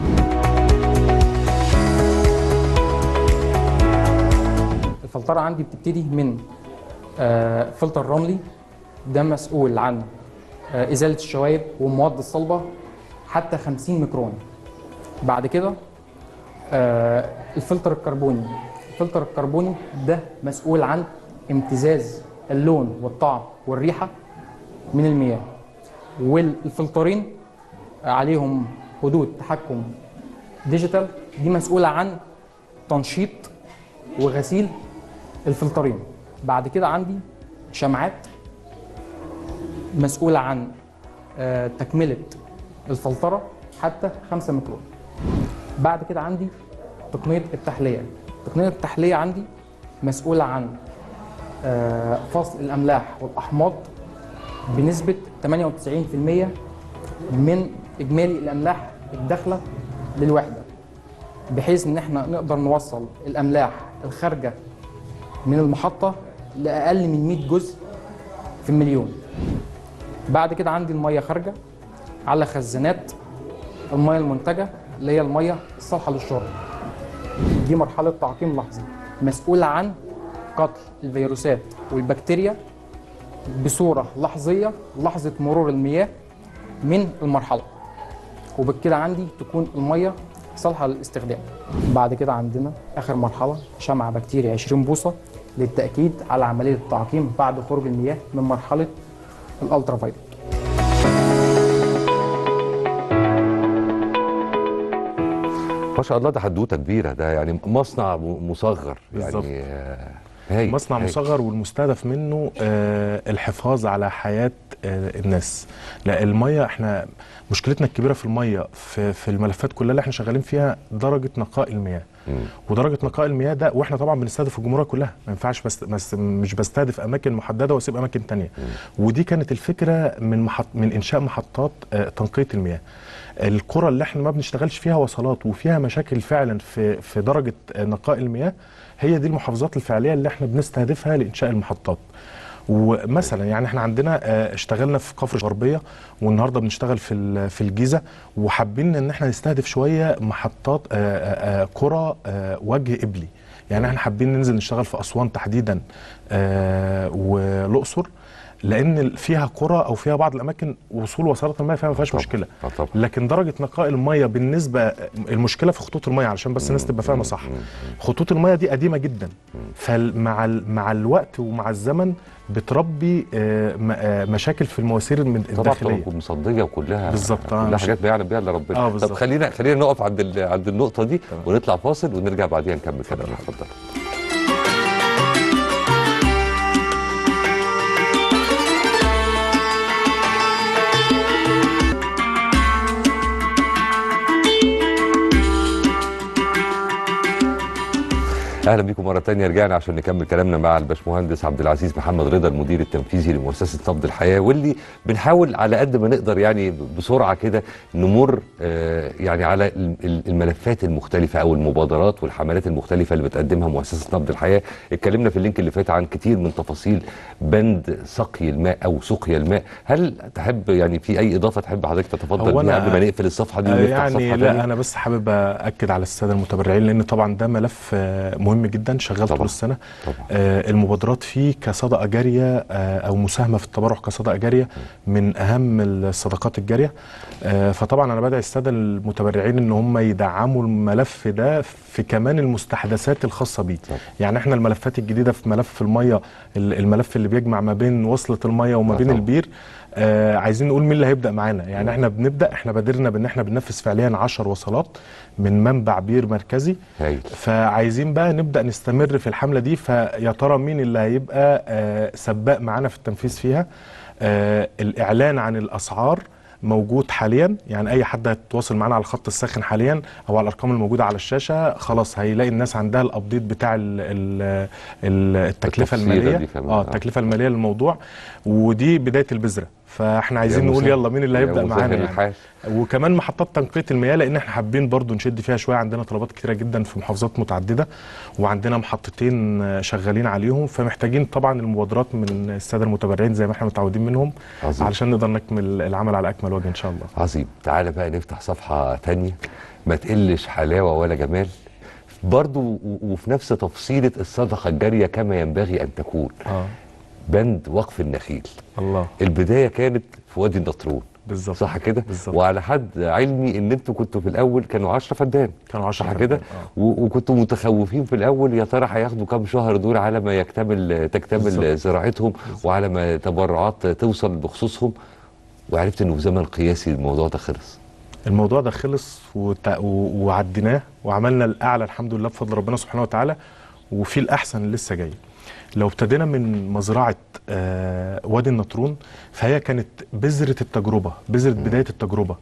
E: الفلتره عندي بتبتدي من آه، فلتر رملي ده مسؤول عن آه، ازاله الشوائب والمواد الصلبه حتى 50 ميكرون بعد كده آه، الفلتر الكربوني الفلتر الكربوني ده مسؤول عن امتزاز اللون والطعم والريحه من المياه والفلترين عليهم حدود تحكم ديجيتال دي مسؤوله عن تنشيط وغسيل الفلترين بعد كده عندي شمعات مسؤوله عن آه، تكمله الفلتره حتى 5 ميكرون بعد كده عندي تقنيه التحليه تقنيه التحليه عندي مسؤوله عن آه، فصل الاملاح والاحماض بنسبه 98% من اجمالي الاملاح الداخله للوحده بحيث ان احنا نقدر نوصل الاملاح الخارجه من المحطه لاقل من 100 جزء في المليون بعد كده عندي الميه خارجه على خزانات الميه المنتجه اللي هي الميه الصالحه للشرب دي مرحله تعقيم لحظي مسؤوله عن قتل الفيروسات والبكتيريا بصوره لحظيه لحظه مرور المياه من المرحله وبكده عندي تكون الميه صالحه للاستخدام بعد كده عندنا اخر مرحله شمع بكتيري 20 بوصه للتاكيد على عمليه التعقيم بعد خروج المياه من مرحله الالترا فايلوت
A: ما شاء الله ده حدوته كبيره ده يعني مصنع م- مصغر
B: بالظبط.
A: يعني آه، هايل
B: مصنع
A: هايل.
B: مصغر والمستهدف منه آه، الحفاظ على حياه آه، الناس لا الميه احنا مشكلتنا الكبيره في الميه في, في الملفات كلها اللي احنا شغالين فيها درجه نقاء المياه
A: مم.
B: ودرجه نقاء المياه ده واحنا طبعا بنستهدف الجمهوريه كلها ما ينفعش بس, بس مش بستهدف اماكن محدده واسيب اماكن تانية ودي كانت الفكره من محط من انشاء محطات آه، تنقيه المياه القرى اللي احنا ما بنشتغلش فيها وصلات وفيها مشاكل فعلا في في درجه آه، نقاء المياه هي دي المحافظات الفعليه اللي احنا بنستهدفها لانشاء المحطات ومثلا يعني احنا عندنا آه، اشتغلنا في كفر الغربيه والنهارده بنشتغل في ال- في الجيزه وحابين ان احنا نستهدف شويه محطات آه، آه، آه، قرى آه، وجه قبلي يعني احنا حابين ننزل نشتغل في اسوان تحديدا آه، والاقصر لان فيها قرى او فيها بعض الاماكن وصول وصلات المياه فيها ما فيهاش
A: طبعاً.
B: مشكله
A: آه طبعا
B: لكن درجه نقاء الميه بالنسبه المشكله في خطوط الميه علشان بس الناس تبقى فاهمه صح خطوط الميه دي قديمه جدا فمع ال- مع الوقت ومع الزمن بتربي آه، م- آه، مشاكل في المواسير الم-
A: طبعا
B: الداخليه
A: طرق مصديه وكلها
B: بالظبط، آه،
A: كلها
B: مش-
A: حاجات ما يعلم بيها الا ربنا
B: آه،
A: طب
B: بالظبط.
A: خلينا خلينا نقف عند ال- عند النقطه دي
B: تمام.
A: ونطلع فاصل ونرجع بعديها نكمل كلامنا اتفضل اهلا بكم مره تانية رجعنا عشان نكمل كلامنا مع الباشمهندس عبد العزيز محمد رضا المدير التنفيذي لمؤسسه نبض الحياه واللي بنحاول على قد ما نقدر يعني بسرعه كده نمر آه، يعني على ال- ال- الملفات المختلفه او المبادرات والحملات المختلفه اللي بتقدمها مؤسسه نبض الحياه اتكلمنا في اللينك اللي فات عن كتير من تفاصيل بند سقي الماء او سقيا الماء هل تحب يعني في اي اضافه تحب حضرتك تتفضل
B: هو
A: بيها
B: أنا-
A: قبل ما نقفل الصفحه دي
B: آه،
A: ونفتح
B: يعني
A: صفحه
B: لا
A: تانية؟
B: انا بس حابب اكد على الساده المتبرعين لان طبعا ده ملف آه، مهم جدا شغال
A: طبعاً.
B: طول السنه
A: طبعا
B: آه، المبادرات فيه كصدقه جاريه آه، او مساهمه في التبرع كصدقه جاريه من اهم الصدقات الجاريه آه، فطبعا انا بدعي الساده المتبرعين ان هم يدعموا الملف ده في كمان المستحدثات الخاصه بيه
A: طبعاً.
B: يعني احنا الملفات الجديده في ملف الميه ال- الملف اللي بيجمع ما بين وصله الميه وما
A: آه،
B: بين
A: طبعاً.
B: البير آه عايزين نقول مين اللي هيبدا معانا يعني احنا بنبدا احنا بادرنا بان احنا بننفذ فعليا 10 وصلات من منبع بير مركزي
A: هايل
B: فعايزين بقى نبدا نستمر في الحمله دي فيا ترى مين اللي هيبقى آه سباق معانا في التنفيذ فيها آه الاعلان عن الاسعار موجود حاليا يعني اي حد هيتواصل معانا على الخط الساخن حاليا او على الارقام الموجوده على الشاشه خلاص هيلاقي الناس عندها الابديت بتاع ال ال ال التكلفه
A: التفصيلة
B: الماليه
A: دي كمان،
B: اه
A: آه.
B: التكلفه الماليه للموضوع ودي بدايه البذره فاحنا عايزين
A: يا
B: نقول
A: مسهل.
B: يلا مين اللي
A: يا
B: هيبدا
A: مسهل
B: معانا يعني.
A: الحال.
B: وكمان محطات تنقيه المياه لان احنا حابين برضو نشد فيها شويه عندنا طلبات كتيره جدا في محافظات متعدده وعندنا محطتين آه، شغالين عليهم فمحتاجين طبعا المبادرات من الساده المتبرعين زي ما احنا متعودين منهم
A: عظيم.
B: علشان نقدر نكمل العمل على اكمل وجه ان شاء الله
A: عظيم تعالى بقى نفتح صفحة تانية ما تقلش حلاوة ولا جمال برضو و- وفي نفس تفصيلة الصدقة الجارية كما ينبغي أن تكون
B: اه
A: بند وقف النخيل
B: الله
A: البداية كانت في وادي النطرون
B: بالظبط
A: صح كده
B: بالظبط.
A: وعلى حد علمي ان انتوا كنتوا في الاول كانوا 10 فدان
B: كانوا 10
A: صح
B: فدان،
A: كده
B: آه.
A: و- وكنتوا متخوفين في الاول يا ترى هياخدوا كام شهر دول على ما يكتمل تكتمل
B: بالظبط.
A: زراعتهم وعلى ما تبرعات توصل بخصوصهم وعرفت انه في زمن قياسي الموضوع ده خلص
B: الموضوع ده خلص وت... و... وعديناه وعملنا الاعلى الحمد لله بفضل ربنا سبحانه وتعالى وفي الاحسن اللي لسه جاي لو ابتدينا من مزرعه آه وادي النطرون فهي كانت بذره التجربه بذره بدايه التجربه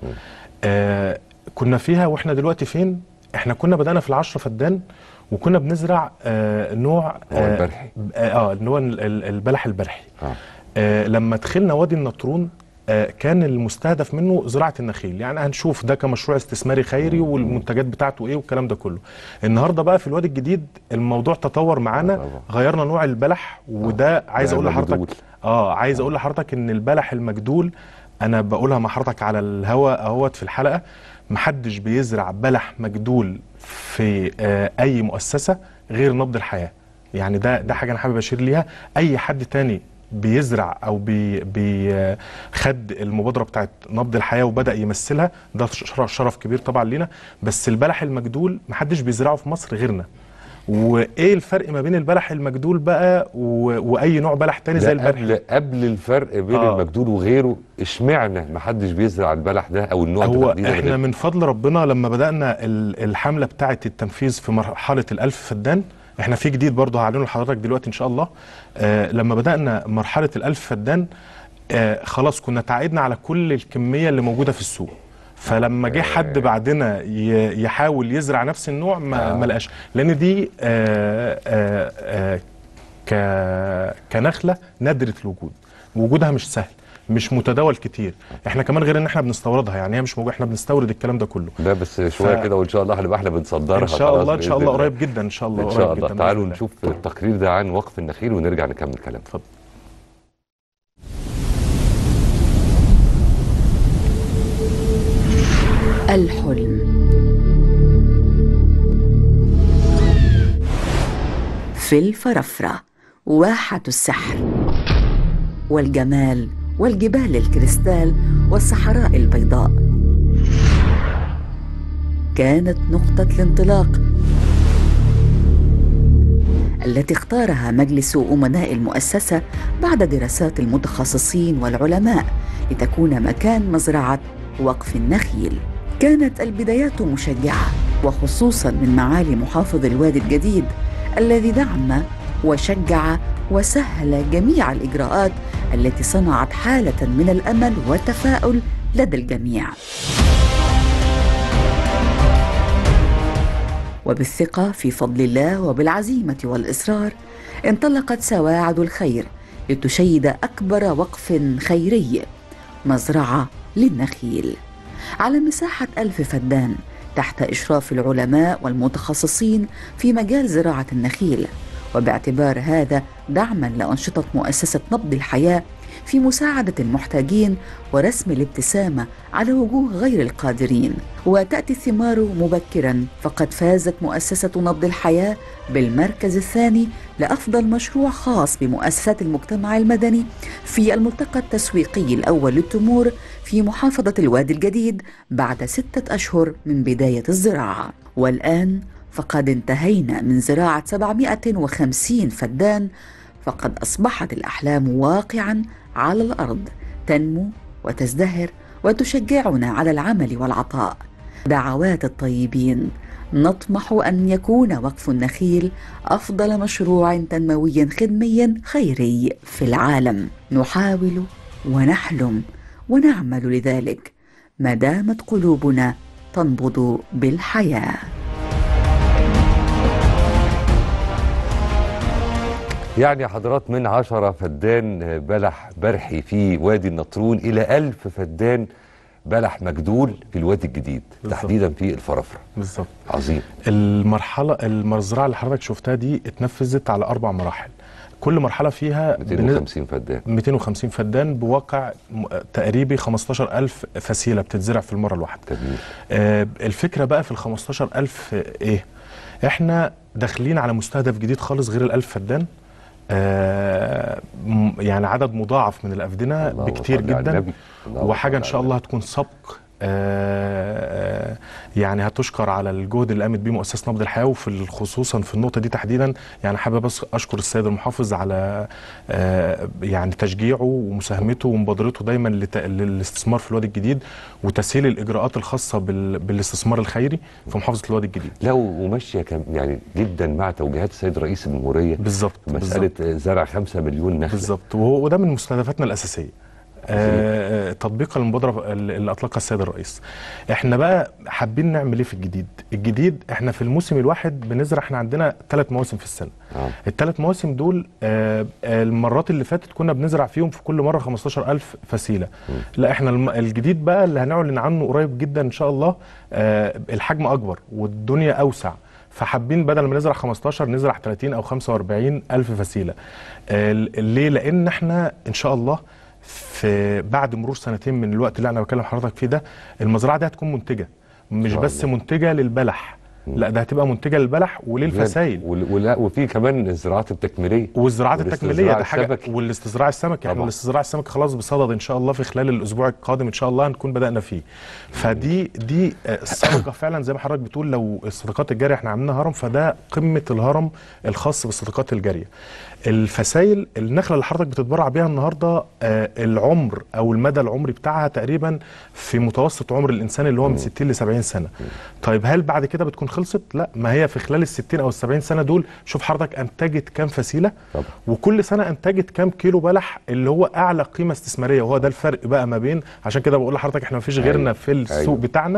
B: آه كنا فيها واحنا دلوقتي فين احنا كنا بدانا في العشرة فدان وكنا بنزرع آه نوع
A: هو
B: آه
A: البرحي.
B: اه آه، اللي هو ال- ال- البلح البرحي
A: اه
B: آه لما دخلنا وادي النطرون آه، كان المستهدف منه زراعه النخيل يعني هنشوف ده كمشروع استثماري خيري والمنتجات بتاعته ايه والكلام ده كله النهارده بقى في الوادي الجديد الموضوع تطور معانا
A: طبعا.
B: غيرنا نوع البلح وده عايز
A: ده
B: اقول لحضرتك
A: مجدول.
B: اه عايز اقول لحضرتك ان البلح المجدول انا بقولها مع حضرتك على الهوا اهوت في الحلقه محدش بيزرع بلح مجدول في آه اي مؤسسه غير نبض الحياه يعني ده ده حاجه انا حابب اشير ليها اي حد تاني بيزرع او بي بي آه، خد المبادره بتاعت نبض الحياه وبدا يمثلها ده شرف, شرف كبير طبعا لينا بس البلح المجدول محدش بيزرعه في مصر غيرنا وايه الفرق ما بين البلح المجدول بقى و... واي نوع بلح تاني زي
A: لا
B: البلح
A: قبل قبل الفرق بين
B: آه.
A: المجدول وغيره اشمعنى ما حدش بيزرع البلح ده او النوع ده
B: هو
A: تحديداً
B: احنا
A: غير-
B: من فضل ربنا لما بدانا ال- الحمله بتاعه التنفيذ في مرحله الألف فدان احنا في جديد برضه هعلنه لحضرتك دلوقتي ان شاء الله آه لما بدانا مرحله الألف فدان آه خلاص كنا تعاقدنا على كل الكميه اللي موجوده في السوق فلما جه حد بعدنا ي- يحاول يزرع نفس النوع ما,
A: آه.
B: ما لقاش لان دي آه آه آه ك كنخله نادره الوجود وجودها مش سهل مش متداول كتير احنا كمان غير ان احنا بنستوردها يعني هي مش موجوده احنا بنستورد الكلام ده كله
A: لا بس شويه
B: ف-
A: كده وان شاء الله هنبقى احنا بنصدرها
B: ان شاء
A: خلاص
B: الله ان شاء
A: بإذن
B: الله قريب جدا ان شاء الله
A: ان
B: قريب
A: شاء الله
B: جدا
A: تعالوا
B: بإذن الله.
A: نشوف التقرير ده عن وقف النخيل ونرجع نكمل كلام
B: اتفضل
F: الحلم في الفرفرة واحة السحر والجمال والجبال الكريستال والصحراء البيضاء كانت نقطة الانطلاق التي اختارها مجلس أمناء المؤسسة بعد دراسات المتخصصين والعلماء لتكون مكان مزرعة وقف النخيل كانت البدايات مشجعة وخصوصا من معالي محافظ الوادي الجديد الذي دعم وشجع وسهل جميع الإجراءات التي صنعت حالة من الأمل والتفاؤل لدى الجميع وبالثقة في فضل الله وبالعزيمة والإصرار انطلقت سواعد الخير لتشيد أكبر وقف خيري مزرعة للنخيل على مساحة ألف فدان تحت إشراف العلماء والمتخصصين في مجال زراعة النخيل وباعتبار هذا دعما لأنشطة مؤسسة نبض الحياة في مساعدة المحتاجين ورسم الابتسامة على وجوه غير القادرين وتأتي الثمار مبكرا فقد فازت مؤسسة نبض الحياة بالمركز الثاني لأفضل مشروع خاص بمؤسسات المجتمع المدني في الملتقى التسويقي الأول للتمور في محافظة الوادي الجديد بعد ستة أشهر من بداية الزراعة والآن فقد انتهينا من زراعة 750 فدان فقد أصبحت الأحلام واقعا على الأرض تنمو وتزدهر وتشجعنا على العمل والعطاء دعوات الطيبين نطمح أن يكون وقف النخيل أفضل مشروع تنموي خدمي خيري في العالم نحاول ونحلم ونعمل لذلك ما دامت قلوبنا تنبض بالحياه
A: يعني يا حضرات من عشرة فدان بلح برحي في وادي النطرون إلى ألف فدان بلح مجدول في الوادي الجديد
B: بالظبط.
A: تحديدا في الفرافرة
B: بالظبط
A: عظيم
B: المرحله المزرعه اللي حضرتك شفتها دي اتنفذت على اربع مراحل كل مرحله فيها بنسبة
A: 250 فدان
B: 250 فدان بواقع م- تقريبي 15000 فسيله بتتزرع في المره الواحده
A: جميل
B: آه، الفكره بقى في ال 15000 ايه احنا داخلين على مستهدف جديد خالص غير الألف فدان آه م- يعني عدد مضاعف من الأفدنة
A: اللهم
B: بكتير
A: صل على
B: جدا
A: النبي. اللهم
B: وحاجة
A: صل
B: إن شاء
A: على
B: الله هتكون سبق آه، آه، يعني هتشكر على الجهد اللي قامت بيه مؤسسه نبض الحياه وفي خصوصا في النقطه دي تحديدا يعني حابب بس اشكر السيد المحافظ على آه، يعني تشجيعه ومساهمته ومبادرته دايما لت- للاستثمار في الوادي الجديد وتسهيل الاجراءات الخاصه بال- بالاستثمار الخيري في محافظه الوادي الجديد
A: لا وماشيه كم يعني جدا مع توجيهات السيد رئيس الجمهوريه
B: بالظبط
A: مساله
B: بالظبط.
A: زرع 5 مليون نخله
B: بالظبط وهو- وده من مستهدفاتنا الاساسيه آه، تطبيقا للمبادره اللي اطلقها السيد الرئيس احنا بقى حابين نعمل ايه في الجديد الجديد احنا في الموسم الواحد بنزرع احنا عندنا ثلاث مواسم في السنه
A: آه.
B: الثلاث مواسم دول آه، آه، المرات اللي فاتت كنا بنزرع فيهم في كل مره 15000 فسيله لا احنا الم- الجديد بقى اللي هنعلن عنه قريب جدا ان شاء الله آه، الحجم اكبر والدنيا اوسع فحابين بدل ما نزرع 15 نزرع 30 او 45 الف فسيله آه، ليه لان احنا ان شاء الله في بعد مرور سنتين من الوقت اللي انا بكلم حضرتك فيه ده المزرعه دي هتكون منتجه مش
A: شاء
B: بس
A: الله.
B: منتجه للبلح لا ده هتبقى منتجه للبلح وللفسائل
A: وال- ولا وفي كمان الزراعات التكميليه
B: والزراعات
A: والاستزراع
B: التكميليه ده حاجه
A: السمكي.
B: والاستزراع السمكي احنا
A: طبعا.
B: الاستزراع السمكي خلاص بصدد ان شاء الله في خلال الاسبوع القادم ان شاء الله هنكون بدانا فيه فدي دي آه، صدقه فعلا زي ما حضرتك بتقول لو الصدقات الجاريه احنا عاملينها هرم فده قمه الهرم الخاص بالصدقات الجاريه الفسائل النخله اللي حضرتك بتتبرع بيها النهارده آه، العمر او المدى العمري بتاعها تقريبا في متوسط عمر الانسان اللي هو من 60 ل 70 سنه طيب هل بعد كده بتكون خلصت لا ما هي في خلال ال 60 او ال 70 سنه دول شوف حضرتك انتجت كام فسيله
A: طبعا.
B: وكل سنه انتجت كام كيلو بلح اللي هو اعلى قيمه استثماريه وهو ده الفرق بقى ما بين عشان كده بقول لحضرتك احنا ما فيش
A: أيوة.
B: غيرنا في السوق
A: أيوة.
B: بتاعنا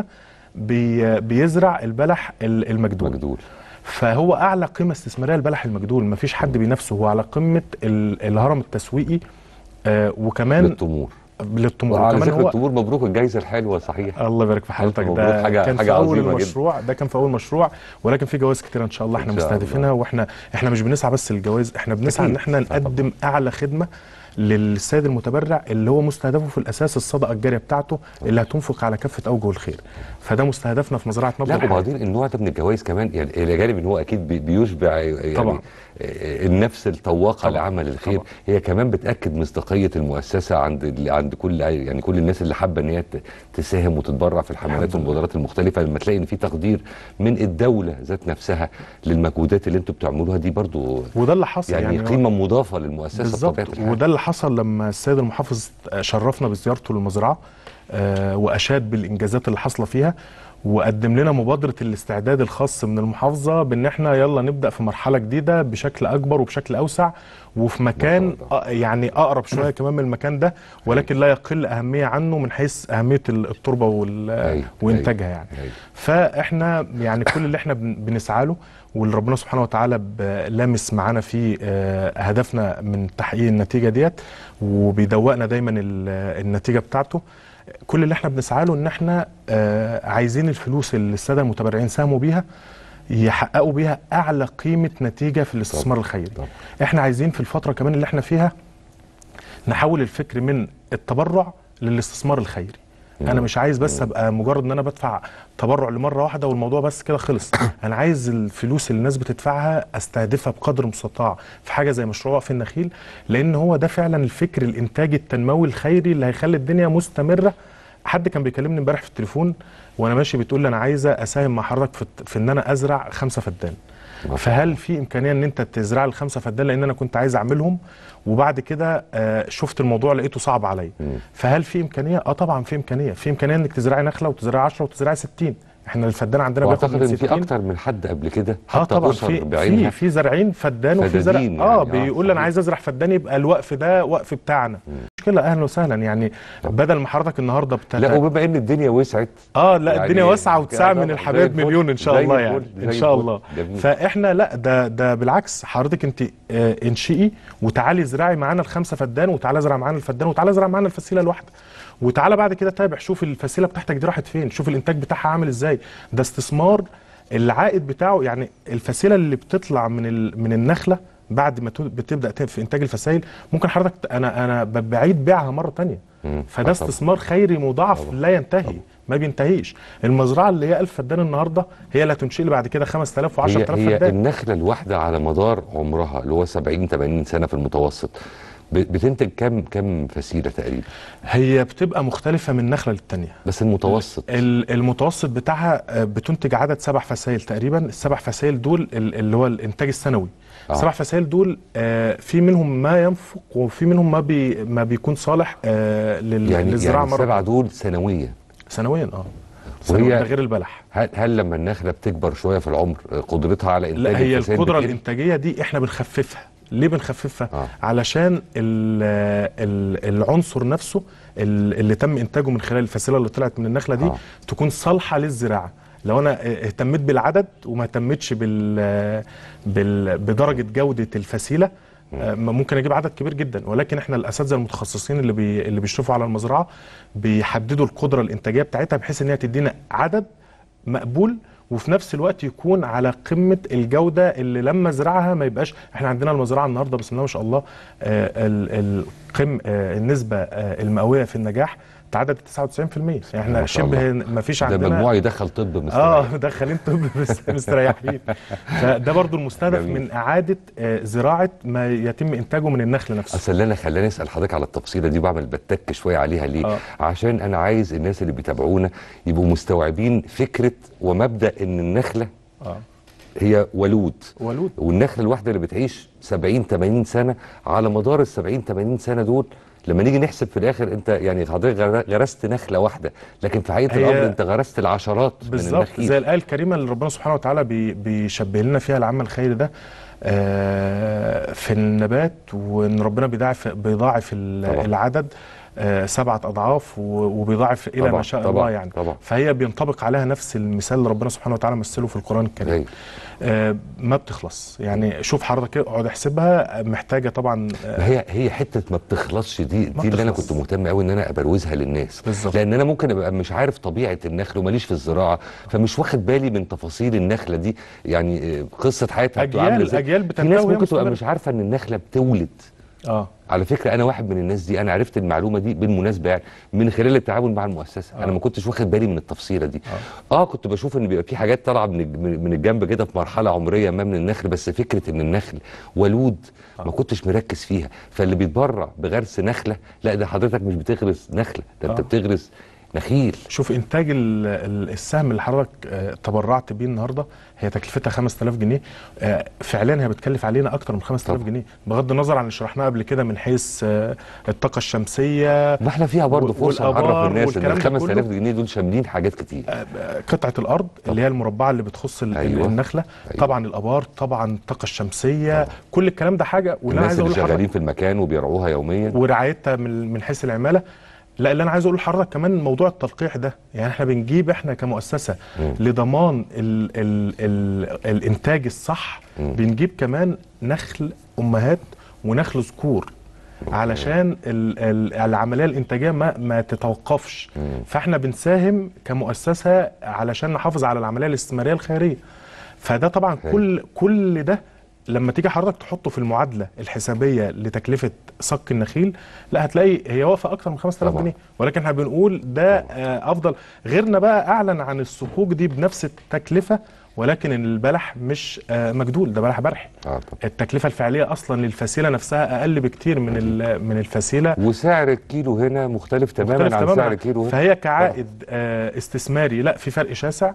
B: بي بيزرع البلح ال- المجدول
A: مجدول
B: فهو اعلى قيمه استثماريه البلح المجدول ما فيش حد بينافسه هو على قمه ال- الهرم التسويقي آه وكمان
A: للتمور
B: للتمور
A: وعلى
B: وكمان
A: ذكر
B: هو
A: التمور مبروك الجائزه الحلوه صحيح
B: الله يبارك في حضرتك
A: مبروك،
B: ده
A: حاجة-
B: كان
A: حاجة
B: في اول
A: عظيمة جدا.
B: المشروع ده كان في اول مشروع ولكن في جوائز كتير ان شاء الله
A: إن
B: احنا
A: شاء الله.
B: مستهدفينها واحنا احنا مش بنسعى بس للجوائز احنا بنسعى
A: أكيد.
B: ان احنا
A: طبعا.
B: نقدم اعلى خدمه للسيد المتبرع اللي هو مستهدفه في الاساس الصدقه الجاريه بتاعته اللي هتنفق على كافه اوجه الخير فده مستهدفنا في مزرعه نبض
A: لا
B: الحياة.
A: وبعدين النوع ده من الجوائز كمان يعني الى جانب ان هو اكيد بي- بيشبع يعني
B: طبعا.
A: آه، النفس الطواقه
B: طبعا.
A: لعمل الخير
B: طبعا.
A: هي كمان بتاكد مصداقيه المؤسسه عند ال- عند كل يعني كل الناس اللي حابه ان هي ت- تساهم وتتبرع في الحملات والمبادرات المختلفه لما تلاقي ان في تقدير من الدوله ذات نفسها للمجهودات اللي انتم بتعملوها دي برضو
B: وده اللي حصل
A: يعني,
B: يعني,
A: يعني
B: هو-
A: قيمه مضافه للمؤسسه
B: بالظبط
A: بطبيعه الحال
B: وده اللي حصل لما السيد المحافظ شرفنا بزيارته للمزرعه آه، واشاد بالانجازات اللي حاصله فيها وقدم لنا مبادره الاستعداد الخاص من المحافظه بان احنا يلا نبدا في مرحله جديده بشكل اكبر وبشكل اوسع وفي مكان آه، يعني اقرب شويه كمان من المكان ده ولكن لا يقل اهميه عنه من حيث اهميه ال- التربه وال-
A: أيوة،
B: وانتاجها
A: أيوة،
B: يعني
A: أيوة.
B: فاحنا يعني كل اللي احنا بن- بنسعى له واللي ربنا سبحانه وتعالى ب- لامس معانا في آه، هدفنا من تحقيق النتيجه ديت وبيدوقنا دايما ال- النتيجه بتاعته كل اللي احنا بنسعى له ان احنا آه، عايزين الفلوس اللي الساده المتبرعين ساهموا بيها يحققوا بيها اعلى قيمه نتيجه في الاستثمار الخيري
A: طبعا.
B: احنا عايزين في الفتره كمان اللي احنا فيها نحول الفكر من التبرع للاستثمار الخيري انا مش عايز بس ابقى مجرد ان انا بدفع تبرع لمره واحده والموضوع بس كده خلص انا عايز الفلوس اللي الناس بتدفعها استهدفها بقدر المستطاع في حاجه زي مشروع وقف النخيل لان هو ده فعلا الفكر الانتاجي التنموي الخيري اللي هيخلي الدنيا مستمره حد كان بيكلمني امبارح في التليفون وانا ماشي بتقول لي انا عايزه اساهم مع حضرتك في, في ان انا ازرع خمسه فدان
A: ما شاء
B: فهل في امكانيه ان انت تزرع الخمسه فدان لان انا كنت عايز اعملهم وبعد كده آه، شفت الموضوع لقيته صعب عليا فهل في امكانيه اه طبعا في امكانيه في امكانيه انك تزرعي نخله وتزرعي 10 وتزرعي 60 احنا الفدان عندنا بياخد
A: واعتقد
B: من
A: ان في
B: 60
A: اكتر من حد قبل كده
B: اه
A: حتى
B: طبعا
A: اسر
B: في
A: بعينها
B: في في زارعين فدان وفي زرع
A: فدادين
B: اه
A: يعني، آه،
B: بيقول لي انا
A: صحيح.
B: عايز ازرع فدان يبقى الوقف ده وقف بتاعنا مشكله اهلا وسهلا يعني بدل ما حضرتك النهارده بتت...
A: لا وبما ان الدنيا وسعت
B: اه لا
A: يعني
B: الدنيا واسعه وتساع
A: كده
B: من
A: زي
B: الحبايب
A: الفل،
B: مليون ان شاء
A: زي
B: الله
A: الفل،
B: يعني ان
A: زي
B: شاء
A: الفل.
B: الله
A: جميل.
B: فاحنا لا ده ده بالعكس حضرتك انت آه، انشئي وتعالي ازرعي معانا الخمسه فدان وتعالى ازرع معانا الفدان وتعالى ازرع معانا الفسيله الواحده وتعالى بعد كده تابع شوف الفسيله بتاعتك دي راحت فين شوف الانتاج بتاعها عامل ازاي ده استثمار العائد بتاعه يعني الفسيله اللي بتطلع من ال- من النخله بعد ما تو- بتبدا ت- في انتاج الفسائل ممكن حضرتك ت- انا انا ب- بعيد بيعها مره تانية
A: مم.
B: فده
A: آه طبعا.
B: استثمار خيري مضاعف لا ينتهي ما بينتهيش المزرعه اللي هي 1000 فدان النهارده هي اللي هتنشئ لي بعد كده 5000
A: هي,
B: و10000
A: هي
B: فدان
A: النخله الواحده على مدار عمرها اللي هو 70 80 سنه في المتوسط ب- بتنتج كام كام فسيله تقريبا
B: هي بتبقى مختلفه من نخله للتانيه
A: بس المتوسط
B: ال- المتوسط بتاعها آه، بتنتج عدد سبع فسائل تقريبا السبع فسائل دول ال- اللي هو الانتاج السنوي
A: آه.
B: السبع فسائل دول آه، في منهم ما ينفق وفي منهم ما بي ما بيكون صالح آه، لل-
A: يعني
B: للزراعه
A: يعني
B: مره
A: السبعه دول سنويا
B: سنويا اه سنويا
A: وهي-
B: ده غير البلح
A: هل, هل لما النخله بتكبر شويه في العمر آه، قدرتها على انتاج
B: لا هي
A: الفسائل
B: القدره
A: بتقل؟
B: الانتاجيه دي احنا بنخففها ليه بنخففها
A: آه.
B: علشان ال ال العنصر نفسه ال- اللي تم انتاجه من خلال الفسيله اللي طلعت من النخله دي
A: آه.
B: تكون صالحه للزراعه لو انا اهتميت بالعدد وما اهتمتش بال بال بدرجه جوده الفسيله آه، ممكن اجيب عدد كبير جدا ولكن احنا الاساتذه المتخصصين اللي بي اللي بيشرفوا على المزرعه بيحددوا القدره الانتاجيه بتاعتها بحيث ان هي تدينا عدد مقبول وفي نفس الوقت يكون على قمه الجوده اللي لما ازرعها ما يبقاش احنا عندنا المزرعه النهارده بسم الله ما شاء الله آه، ال- القم آه، النسبه آه، المئويه في النجاح تعدت 99% يعني
A: ما
B: احنا
A: شاء
B: شبه
A: الله.
B: ما فيش
A: ده
B: عندنا
A: مجموع يدخل طب مستريح
B: اه دخلين طب بس مستريحين فده برضو المستهدف
A: جميل.
B: من اعاده آه، زراعه ما يتم انتاجه من النخل نفسه
A: اصل اللي انا خلاني اسال حضرتك على التفصيله دي بعمل بتك شويه عليها ليه؟
B: آه.
A: عشان انا عايز الناس اللي بيتابعونا يبقوا مستوعبين فكره ومبدا ان النخله
B: اه
A: هي ولود
B: ولود
A: والنخله الواحده اللي بتعيش 70 80 سنه على مدار ال 70 80 سنه دول لما نيجي نحسب في الاخر انت يعني حضرتك غر- غرست نخله واحده لكن في حقيقه
B: هي-
A: الامر انت غرست العشرات من
B: بالظبط
A: النخيل
B: زي الايه الكريمه اللي ربنا سبحانه وتعالى بي بيشبه لنا فيها العمل الخيري ده آه، في النبات وان ربنا بيضاعف بيضاعف ال-
A: طبعا.
B: العدد آه، سبعة أضعاف و- وبيضاعف إلى
A: طبعا،
B: ما شاء
A: طبعا،
B: الله يعني
A: طبعا.
B: فهي بينطبق عليها نفس المثال اللي ربنا سبحانه وتعالى مثله في القرآن الكريم
A: أيوة.
B: آه، ما بتخلص يعني شوف حضرتك كده، اقعد احسبها محتاجة طبعا آه،
A: ما هي هي حته ما بتخلصش دي
B: ما
A: دي اللي انا
B: بتخلص.
A: كنت مهتم قوي ان انا ابروزها للناس
B: بالظبط.
A: لان انا ممكن ابقى مش عارف طبيعه النخل وماليش في الزراعه فمش واخد بالي من تفاصيل النخله دي يعني آه، قصه حياتها بتبقى
B: أجيال-
A: عامله ازاي
B: أجيال
A: في
B: بتنتهي
A: ناس
B: وهي
A: ممكن تبقى
B: مستمرة.
A: مش عارفه ان النخله بتولد
B: اه
A: على فكره انا واحد من الناس دي انا عرفت المعلومه دي بالمناسبه يعني من خلال التعامل مع المؤسسه
B: آه.
A: انا ما كنتش واخد بالي من التفصيله دي اه, كنت بشوف ان بيبقى في حاجات طالعه من الج- من من الجنب كده في مرحله عمريه ما من النخل بس فكره ان النخل ولود ما كنتش مركز فيها فاللي بيتبرع بغرس نخله لا ده حضرتك مش بتغرس نخله ده انت
B: آه.
A: بتغرس نخيل
B: شوف انتاج ال- ال- السهم اللي حضرتك آه، تبرعت بيه النهارده هي تكلفتها 5000 جنيه آه، فعليا هي بتكلف علينا اكتر من 5000
A: طبعا.
B: جنيه بغض النظر عن اللي شرحناه قبل كده من حيث آه، الطاقه الشمسيه
A: ما احنا فيها برضه
B: وال-
A: فرصه نعرف
B: والآبار
A: الناس ان ال
B: والكلام ده
A: 5000
B: كله.
A: جنيه دول شاملين حاجات كتير
B: آه، قطعه الارض اللي هي المربعه اللي بتخص ال-
A: أيوة.
B: النخله
A: أيوة.
B: طبعا الابار طبعا الطاقه الشمسيه كل الكلام ده حاجه واللي انا
A: الناس
B: عايز
A: اللي
B: اقول لحضرتك
A: شغالين في المكان وبيرعوها يوميا
B: ورعايتها من من حيث العماله لا اللي انا عايز اقول لحضرتك كمان موضوع التلقيح ده يعني احنا بنجيب احنا كمؤسسه
A: مم.
B: لضمان ال ال ال الانتاج الصح
A: مم.
B: بنجيب كمان نخل امهات ونخل ذكور علشان ال ال العمليه الانتاجيه ما ما تتوقفش
A: مم.
B: فاحنا بنساهم كمؤسسه علشان نحافظ على العمليه الاستثماريه الخيريه فده طبعا
A: هاي.
B: كل كل ده لما تيجي حضرتك تحطه في المعادله الحسابيه لتكلفه صك النخيل لا هتلاقي هي واقفه اكتر من 5000
A: طبعا.
B: جنيه ولكن احنا بنقول ده آه، افضل غيرنا بقى اعلن عن الصكوك دي بنفس التكلفه ولكن البلح مش آه، مجدول ده بلح برحي
A: اه طبعا
B: التكلفه الفعليه اصلا للفسيله نفسها اقل بكتير من ال- من الفسيله
A: وسعر الكيلو هنا مختلف تماما
B: مختلف
A: عن
B: تماماً
A: سعر
B: عن-
A: الكيلو هنا
B: فهي كعائد آه، استثماري لا في فرق شاسع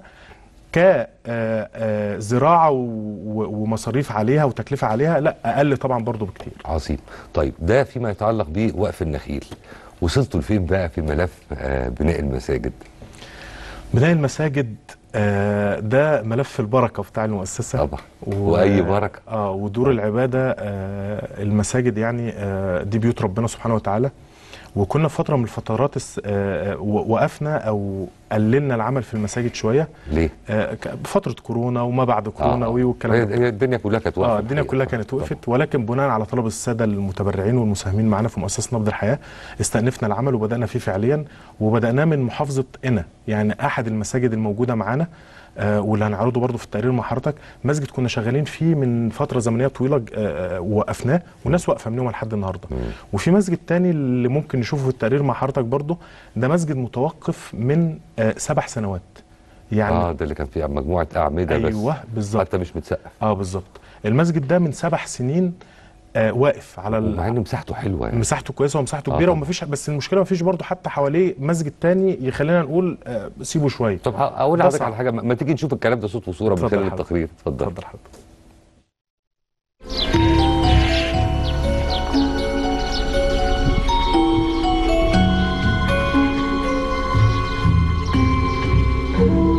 B: كزراعه ومصاريف عليها وتكلفه عليها لا اقل طبعا برضو بكتير
A: عظيم طيب ده فيما يتعلق بوقف النخيل وصلتوا لفين بقى في ملف آه، بناء المساجد
B: بناء المساجد آه، ده ملف البركه بتاع المؤسسه
A: طبعا واي بركه
B: اه ودور العباده آه المساجد يعني آه دي بيوت ربنا سبحانه وتعالى وكنا في فتره من الفترات الس- آه آه، و- وقفنا او قللنا العمل في المساجد شويه
A: ليه؟
B: آه ك- بفتره كورونا وما بعد كورونا
A: آه.
B: وي والكلام ده
A: هي هي الدنيا كلها كانت واقفه
B: اه الدنيا
A: الحقيقة.
B: كلها كانت وقفت ولكن بناء على طلب الساده المتبرعين والمساهمين معنا في مؤسسه نبض الحياه استأنفنا العمل وبدانا فيه فعليا وبداناه من محافظه قنا يعني احد المساجد الموجوده معانا آه واللي هنعرضه برضه في التقرير مع حضرتك مسجد كنا شغالين فيه من فتره زمنيه طويله ج- آه آه، ووقفناه والناس واقفه من يوم لحد النهارده وفي مسجد تاني اللي ممكن نشوفه في التقرير مع حضرتك برضه ده مسجد متوقف من آه سبع سنوات يعني
A: اه ده اللي كان فيه مجموعه اعمده بس
B: ايوه بالظبط
A: حتى مش متسقف
B: اه بالظبط المسجد ده من سبع سنين آه واقف على
A: ومع
B: ال...
A: ان مساحته حلوه يعني
B: مساحته كويسه ومساحته
A: آه
B: كبيره
A: طبعا.
B: ومفيش بس المشكله مفيش برضه حتى حواليه مسجد تاني يخلينا نقول آه سيبه شويه
A: طب ه- اقول
B: ده
A: لحضرتك
B: صعب.
A: على حاجه ما ما تيجي نشوف الكلام ده صوت وصوره من
B: اتفضل
A: خلال
B: حضرتك.
A: التقرير اتفضل
B: اتفضل حضرتك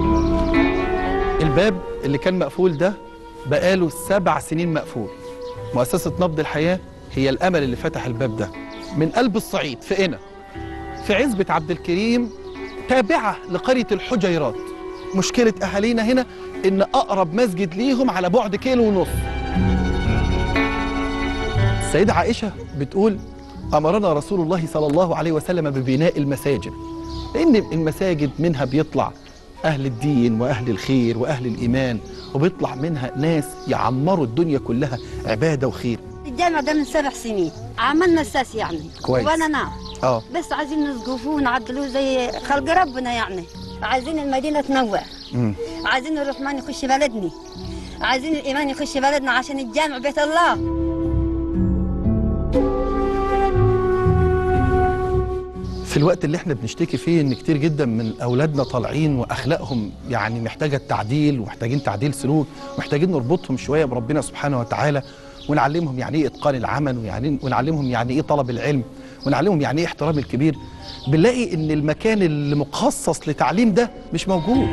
C: الباب اللي كان مقفول ده بقاله سبع سنين مقفول مؤسسة نبض الحياة هي الأمل اللي فتح الباب ده من قلب الصعيد في قنا في عزبة عبد الكريم تابعة لقرية الحجيرات مشكلة أهالينا هنا إن أقرب مسجد ليهم على بعد كيلو ونص السيدة عائشة بتقول أمرنا رسول الله صلى الله عليه وسلم ببناء المساجد لأن المساجد منها بيطلع أهل الدين وأهل الخير وأهل الإيمان وبيطلع منها ناس يعمروا الدنيا كلها عبادة وخير
G: الجامع ده من سبع سنين عملنا اساس يعني
C: كويس.
G: وانا نعم
C: اه
G: بس عايزين نسقفوه ونعدلوه زي خلق ربنا يعني عايزين المدينه تنوع
C: مم.
G: عايزين الرحمن يخش بلدنا عايزين الايمان يخش بلدنا عشان الجامع بيت الله
C: في الوقت اللي احنا بنشتكي فيه ان كتير جدا من اولادنا طالعين واخلاقهم يعني محتاجه تعديل ومحتاجين تعديل سلوك محتاجين نربطهم شويه بربنا سبحانه وتعالى ونعلمهم يعني ايه اتقان العمل ويعني ونعلمهم يعني ايه طلب العلم ونعلمهم يعني ايه احترام الكبير بنلاقي ان المكان اللي مخصص لتعليم ده مش موجود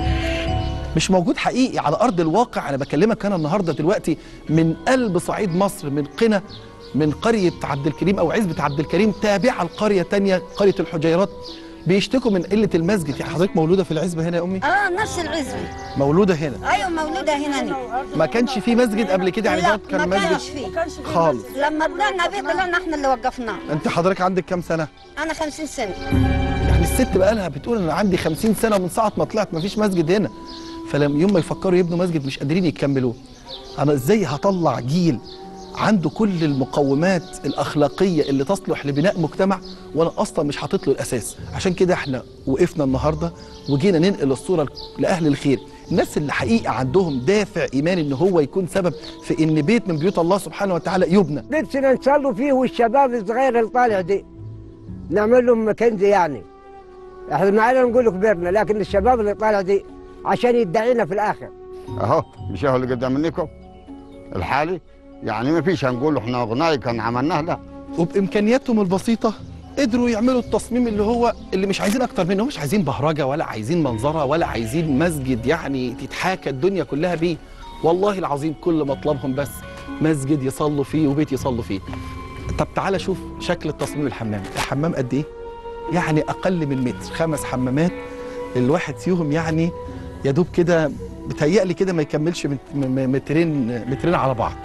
C: مش موجود حقيقي على ارض الواقع انا بكلمك انا النهارده دلوقتي من قلب صعيد مصر من قنا من قريه عبد الكريم او عزبه عبد الكريم تابعه لقريه تانية قريه الحجيرات بيشتكوا من قله المسجد يعني حضرتك مولوده في العزبه هنا يا امي
G: اه نفس العزبه
C: مولوده هنا
G: ايوه مولوده هنا أنا.
C: ما كانش في مسجد قبل كده يعني
G: لا
C: دوت كان
G: ما كانش
C: مسجد
G: فيه
C: خالص
G: لما طلعنا بيه طلعنا احنا اللي وقفناه
C: انت حضرتك عندك كام سنه
G: انا 50 سنه
C: يعني الست بقى لها بتقول انا عندي 50 سنه من ساعه ما طلعت ما فيش مسجد هنا فلما يوم ما يفكروا يبنوا مسجد مش قادرين يكملوه انا ازاي هطلع جيل عنده كل المقومات الاخلاقيه اللي تصلح لبناء مجتمع وانا اصلا مش حاطط له الاساس عشان كده احنا وقفنا النهارده وجينا ننقل الصوره لاهل الخير الناس اللي حقيقه عندهم دافع ايماني ان هو يكون سبب في ان بيت من بيوت الله سبحانه وتعالى يبنى
H: نفسنا نصلوا فيه والشباب الصغير اللي طالع دي نعمل لهم مكنزي يعني احنا معانا نقول كبرنا لكن الشباب اللي طالع دي عشان يدعينا في الاخر
I: اهو مش هو اللي قدام منكم الحالي يعني ما فيش هنقول احنا اغنياء كان عملناه لا
C: وبامكانياتهم البسيطه قدروا يعملوا التصميم اللي هو اللي مش عايزين اكتر منه مش عايزين بهرجه ولا عايزين منظره ولا عايزين مسجد يعني تتحاكى الدنيا كلها بيه والله العظيم كل مطلبهم بس مسجد يصلوا فيه وبيت يصلوا فيه طب تعالى شوف شكل التصميم الحمام الحمام قد ايه يعني اقل من متر خمس حمامات الواحد فيهم يعني يا دوب كده بتهيألي كده ما يكملش مت- م- م- مترين مترين على بعض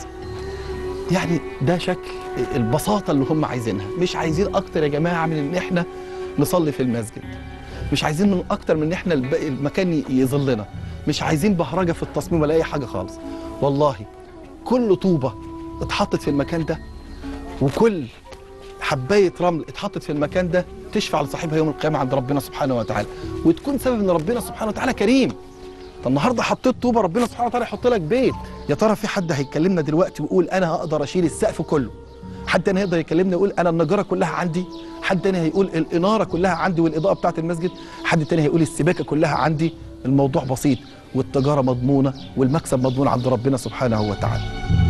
C: يعني ده شكل البساطة اللي هم عايزينها مش عايزين أكتر يا جماعة من إن إحنا نصلي في المسجد مش عايزين من أكتر من إن إحنا الب- المكان ي- يظلنا مش عايزين بهرجة في التصميم ولا أي حاجة خالص والله كل طوبة اتحطت في المكان ده وكل حباية رمل اتحطت في المكان ده تشفع لصاحبها يوم القيامة عند ربنا سبحانه وتعالى وتكون سبب إن ربنا سبحانه وتعالى كريم طب النهارده حطيت طوبه ربنا سبحانه وتعالى يحط لك بيت يا ترى في حد هيكلمنا دلوقتي ويقول انا هقدر اشيل السقف كله حد تاني هيقدر يكلمنا يقول انا النجاره كلها عندي حد تاني هيقول الاناره كلها عندي والاضاءه بتاعه المسجد حد تاني هيقول السباكه كلها عندي الموضوع بسيط والتجاره مضمونه والمكسب مضمون عند ربنا سبحانه وتعالى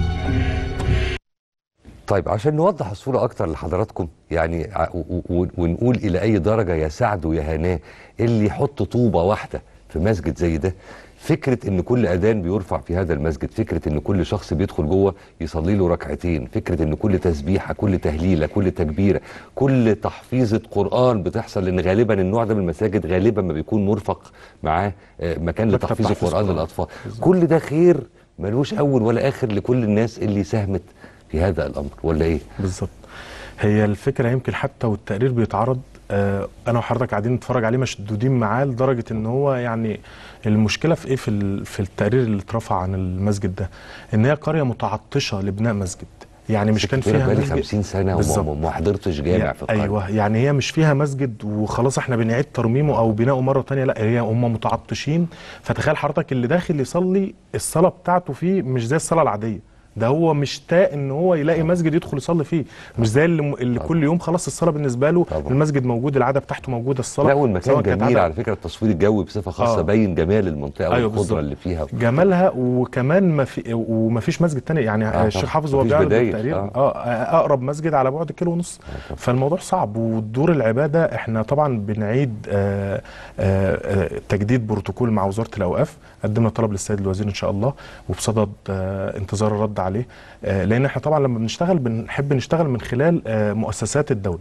A: طيب عشان نوضح الصورة أكتر لحضراتكم يعني ع- و- و- ونقول إلى أي درجة يا سعد ويا هناه اللي يحط طوبة واحدة في مسجد زي ده فكرة إن كل أذان بيرفع في هذا المسجد فكرة إن كل شخص بيدخل جوه يصلي له ركعتين فكرة إن كل تسبيحة كل تهليلة كل تكبيرة كل تحفيظة قرآن بتحصل لأن غالبا النوع ده من المساجد غالبا ما بيكون مرفق معاه آه، مكان
B: مكتب
A: لتحفيظ
B: تحفيظ
A: القرآن
B: قرآن.
A: للأطفال كل ده خير ملوش أول ولا آخر لكل الناس اللي ساهمت في هذا الأمر ولا إيه؟
B: بالظبط هي الفكره يمكن حتى والتقرير بيتعرض آه، انا وحضرتك قاعدين نتفرج عليه مشدودين معاه لدرجه ان هو يعني المشكله في ايه في ال- في التقرير اللي اترفع عن المسجد ده ان هي قريه متعطشه لبناء مسجد يعني مش كان فيها
A: بقالي
B: مسجد
A: 50 سنه
B: بالظبط.
A: وما ما حضرتش جامع
B: يا-
A: في القريه
B: ايوه يعني هي مش فيها مسجد وخلاص احنا بنعيد ترميمه او بناؤه مره تانية لا هي هم متعطشين فتخيل حضرتك اللي داخل يصلي الصلاه بتاعته فيه مش زي الصلاه العاديه ده هو مشتاق ان هو يلاقي مسجد يدخل يصلي فيه مش زي اللي, اللي
A: طبعا.
B: كل يوم خلاص الصلاه بالنسبه له
A: طبعا.
B: المسجد موجود العاده بتاعته موجوده الصلاه
A: لا والمكان
B: سواء كانت
A: جميل
B: عادة-
A: على فكره التصوير الجوي بصفه خاصه
B: آه.
A: باين جمال المنطقه
B: أيوة
A: والخضره
B: بالظبط.
A: اللي فيها
B: جمالها وكمان ما في وما فيش مسجد تاني يعني
A: آه
B: الشيخ
A: طبعا.
B: حافظ هو
A: مفيش
B: بيعرض
A: بدايل.
B: التقرير
A: آه.
B: اه اقرب مسجد على بعد كيلو ونص
A: طبعا.
B: فالموضوع صعب ودور العباده احنا طبعا بنعيد آه آه آه تجديد بروتوكول مع وزاره الاوقاف قدمنا طلب للسيد الوزير ان شاء الله وبصدد آه انتظار الرد عليه عليه آه، لان احنا طبعا لما بنشتغل بنحب نشتغل من خلال آه، مؤسسات الدوله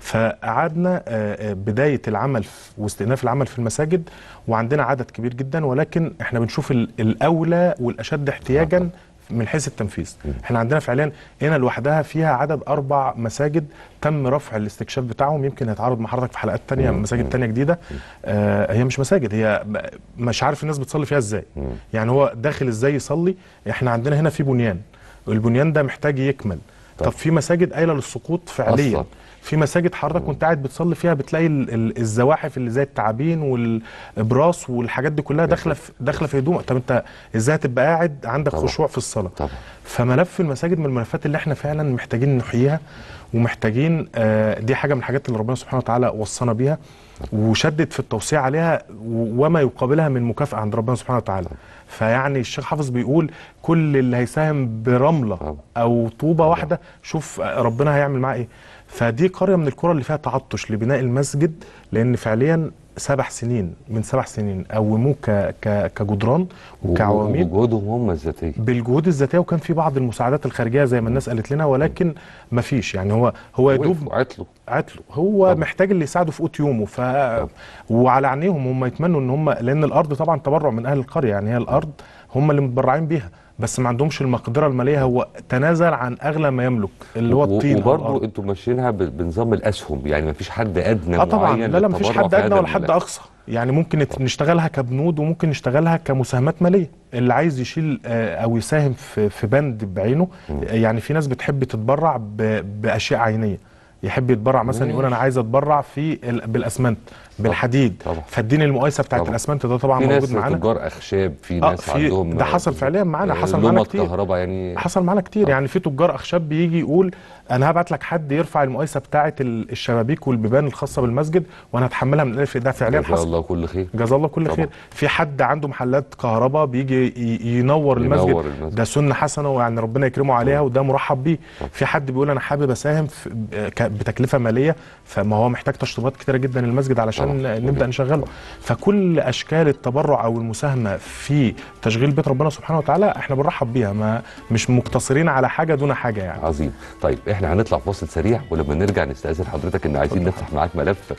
B: فقعدنا آه، آه، بدايه العمل ف- واستئناف العمل في المساجد وعندنا عدد كبير جدا ولكن احنا بنشوف ال- الاولى والاشد احتياجا من حيث التنفيذ احنا عندنا فعليا هنا لوحدها فيها عدد اربع مساجد تم رفع الاستكشاف بتاعهم يمكن هيتعرض مع حضرتك في حلقات تانية مساجد تانية جديده آه هي مش مساجد هي ب- مش عارف الناس بتصلي فيها ازاي يعني هو داخل ازاي يصلي احنا عندنا هنا في بنيان البنيان ده محتاج يكمل طب في مساجد قايله للسقوط فعليا
A: أصلاً.
B: في مساجد حضرتك وانت قاعد بتصلي فيها بتلاقي ال- ال- الزواحف اللي زي التعابين والابراس والحاجات دي كلها داخله في داخله في هدومك طب انت ازاي هتبقى قاعد عندك
A: طبعا.
B: خشوع في الصلاه
A: طبعا
B: فملف المساجد من الملفات اللي احنا فعلا محتاجين نحييها ومحتاجين آه، دي حاجه من الحاجات اللي ربنا سبحانه وتعالى وصانا بيها وشدد في التوسيع عليها و- وما يقابلها من مكافاه عند ربنا سبحانه وتعالى فيعني الشيخ حافظ بيقول كل اللي هيساهم برمله او طوبه واحده شوف آه، ربنا هيعمل معاه ايه فدي قريه من القرى اللي فيها تعطش لبناء المسجد لان فعليا سبع سنين من سبع سنين قوموه ك- ك- كجدران وكعواميد
A: وجهودهم هم الذاتيه
B: بالجهود الذاتيه وكان في بعض المساعدات الخارجيه زي ما الناس قالت لنا ولكن ما فيش يعني هو هو يدوب
A: عطله
B: عطله هو محتاج اللي يساعده في قوت يومه ف وعلى عينيهم هم يتمنوا ان هم لان الارض طبعا تبرع من اهل القريه يعني هي الارض هم اللي متبرعين بيها بس ما عندهمش المقدره الماليه هو تنازل عن اغلى ما يملك اللي هو
A: و-
B: الطين أو
A: وبرضه
B: الأرض.
A: انتوا ماشيينها ب- بنظام الاسهم يعني ما فيش حد ادنى
B: اه طبعا
A: معين
B: لا لا مفيش
A: للتبرع
B: حد
A: في
B: ادنى
A: هذا
B: ولا حد
A: الملف.
B: اقصى يعني ممكن نت- نشتغلها كبنود وممكن نشتغلها كمساهمات ماليه اللي عايز يشيل آه، او يساهم في في بند بعينه يعني في ناس بتحب تتبرع ب- باشياء عينيه يحب يتبرع مثلا يقول انا عايز اتبرع في ال- بالاسمنت بالحديد فاديني المقايسه بتاعت
A: طبعا.
B: الاسمنت ده طبعا
A: في ناس
B: موجود معانا
A: تجار اخشاب في
B: آه،
A: ناس
B: في-
A: عندهم
B: ده حصل فعليا معانا
A: آه،
B: حصل معانا
A: لمط
B: كتير
A: كهرباء يعني
B: حصل معانا كتير يعني في تجار اخشاب بيجي يقول انا هبعت لك حد يرفع المقايسه بتاعه ال- الشبابيك والبيبان الخاصه بالمسجد وانا هتحملها من الالف ده فعليا
A: جزاه
B: حصل
A: الله كل خير
B: جزاه الله كل
A: طبعا.
B: خير في حد عنده محلات كهرباء بيجي ي- ينور المسجد,
A: ينور المسجد.
B: ده سنه حسنه ويعني ربنا يكرمه عليها وده مرحب بيه في حد بيقول انا حابب اساهم في ك- بتكلفه ماليه فما هو محتاج تشطيبات كتيره جدا المسجد علشان
A: طبعا.
B: نبدا نشغله فكل اشكال التبرع او المساهمه في تشغيل بيت ربنا سبحانه وتعالى احنا بنرحب بيها ما مش مقتصرين على حاجه دون حاجه يعني
A: عظيم طيب احنا هنطلع فاصل سريع ولما نرجع نستاذن حضرتك ان عايزين نفتح معاك ملف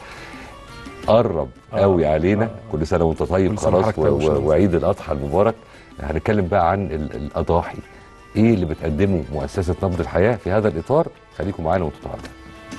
A: قرب قوي علينا كل سنه وانت طيب
B: كل سنة
A: خلاص
B: وحضرتك
A: و-
B: طيب إن شاء
A: و-
B: الله.
A: وعيد الاضحى المبارك هنتكلم بقى عن ال- الاضاحي ايه اللي بتقدمه مؤسسه نبض الحياه في هذا الاطار خليكم معانا وانتوا تعالوا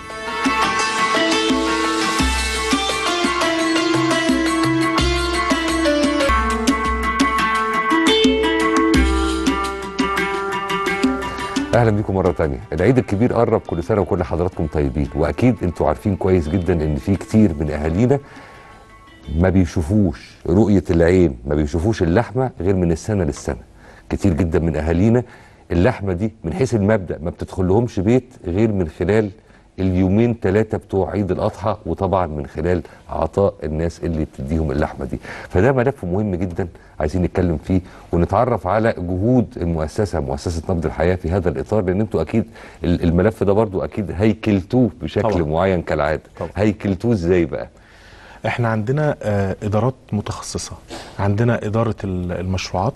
A: اهلا بيكم مره تانية العيد الكبير قرب كل سنه وكل حضراتكم طيبين واكيد انتوا عارفين كويس جدا ان في كتير من اهالينا ما بيشوفوش رؤيه العين ما بيشوفوش اللحمه غير من السنه للسنه كتير جدا من اهالينا اللحمه دي من حيث المبدا ما بتدخلهمش بيت غير من خلال اليومين ثلاثه بتوع عيد الاضحى وطبعا من خلال عطاء الناس اللي بتديهم اللحمه دي فده ملف مهم جدا عايزين نتكلم فيه ونتعرف على جهود المؤسسه مؤسسه نبض الحياه في هذا الاطار لان انتوا اكيد ال- الملف ده برضو اكيد هيكلتوه بشكل
B: طبعا.
A: معين كالعاده هيكلتوه ازاي بقى
B: احنا عندنا آه، ادارات متخصصه عندنا اداره ال- المشروعات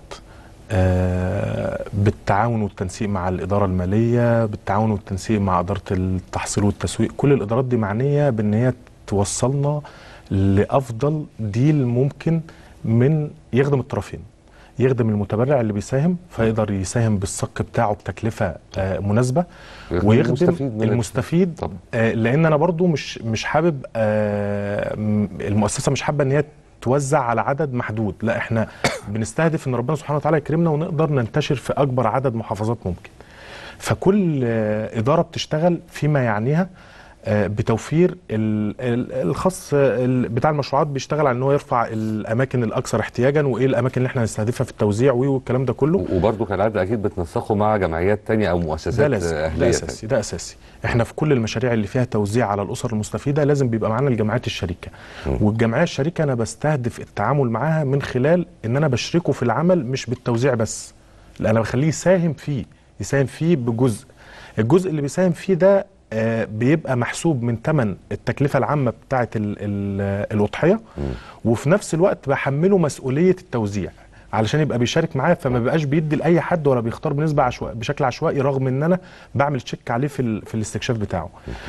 B: آه، بالتعاون والتنسيق مع الاداره الماليه بالتعاون والتنسيق مع اداره التحصيل والتسويق كل الادارات دي معنيه بان هي توصلنا لافضل ديل ممكن من يخدم الطرفين يخدم المتبرع اللي بيساهم فيقدر يساهم بالصك بتاعه بتكلفه آه، مناسبه
A: يخدم
B: ويخدم
A: المستفيد من ال-
B: المستفيد آه، لان انا برضو مش مش حابب آه، م- المؤسسه مش حابه ان هي توزع على عدد محدود لا احنا بنستهدف ان ربنا سبحانه وتعالى يكرمنا ونقدر ننتشر في اكبر عدد محافظات ممكن فكل آه، اداره بتشتغل فيما يعنيها آه، بتوفير ال- ال- الخاص آه، ال- بتاع المشروعات بيشتغل على ان هو يرفع الاماكن الاكثر احتياجا وايه الاماكن اللي احنا هنستهدفها في التوزيع والكلام ده كله
A: وبرضه كالعاده اكيد بتنسقوا مع جمعيات تانية او مؤسسات
B: ده لازم
A: اهليه
B: ده اساسي ده اساسي احنا في كل المشاريع اللي فيها توزيع على الاسر المستفيده لازم بيبقى معانا الجمعيات الشريكه والجمعيه الشريكه انا بستهدف التعامل معاها من خلال ان انا بشركه في العمل مش بالتوزيع بس لا انا بخليه يساهم فيه يساهم فيه بجزء الجزء اللي بيساهم فيه ده آه، بيبقى محسوب من ثمن التكلفه العامه بتاعه ال- ال- الاضحيه وفي نفس الوقت بحمله مسؤوليه التوزيع علشان يبقى بيشارك معايا فما بيبقاش بيدي لاي حد ولا بيختار بنسبه عشوائي بشكل عشوائي رغم ان انا بعمل تشيك عليه في ال... في الاستكشاف بتاعه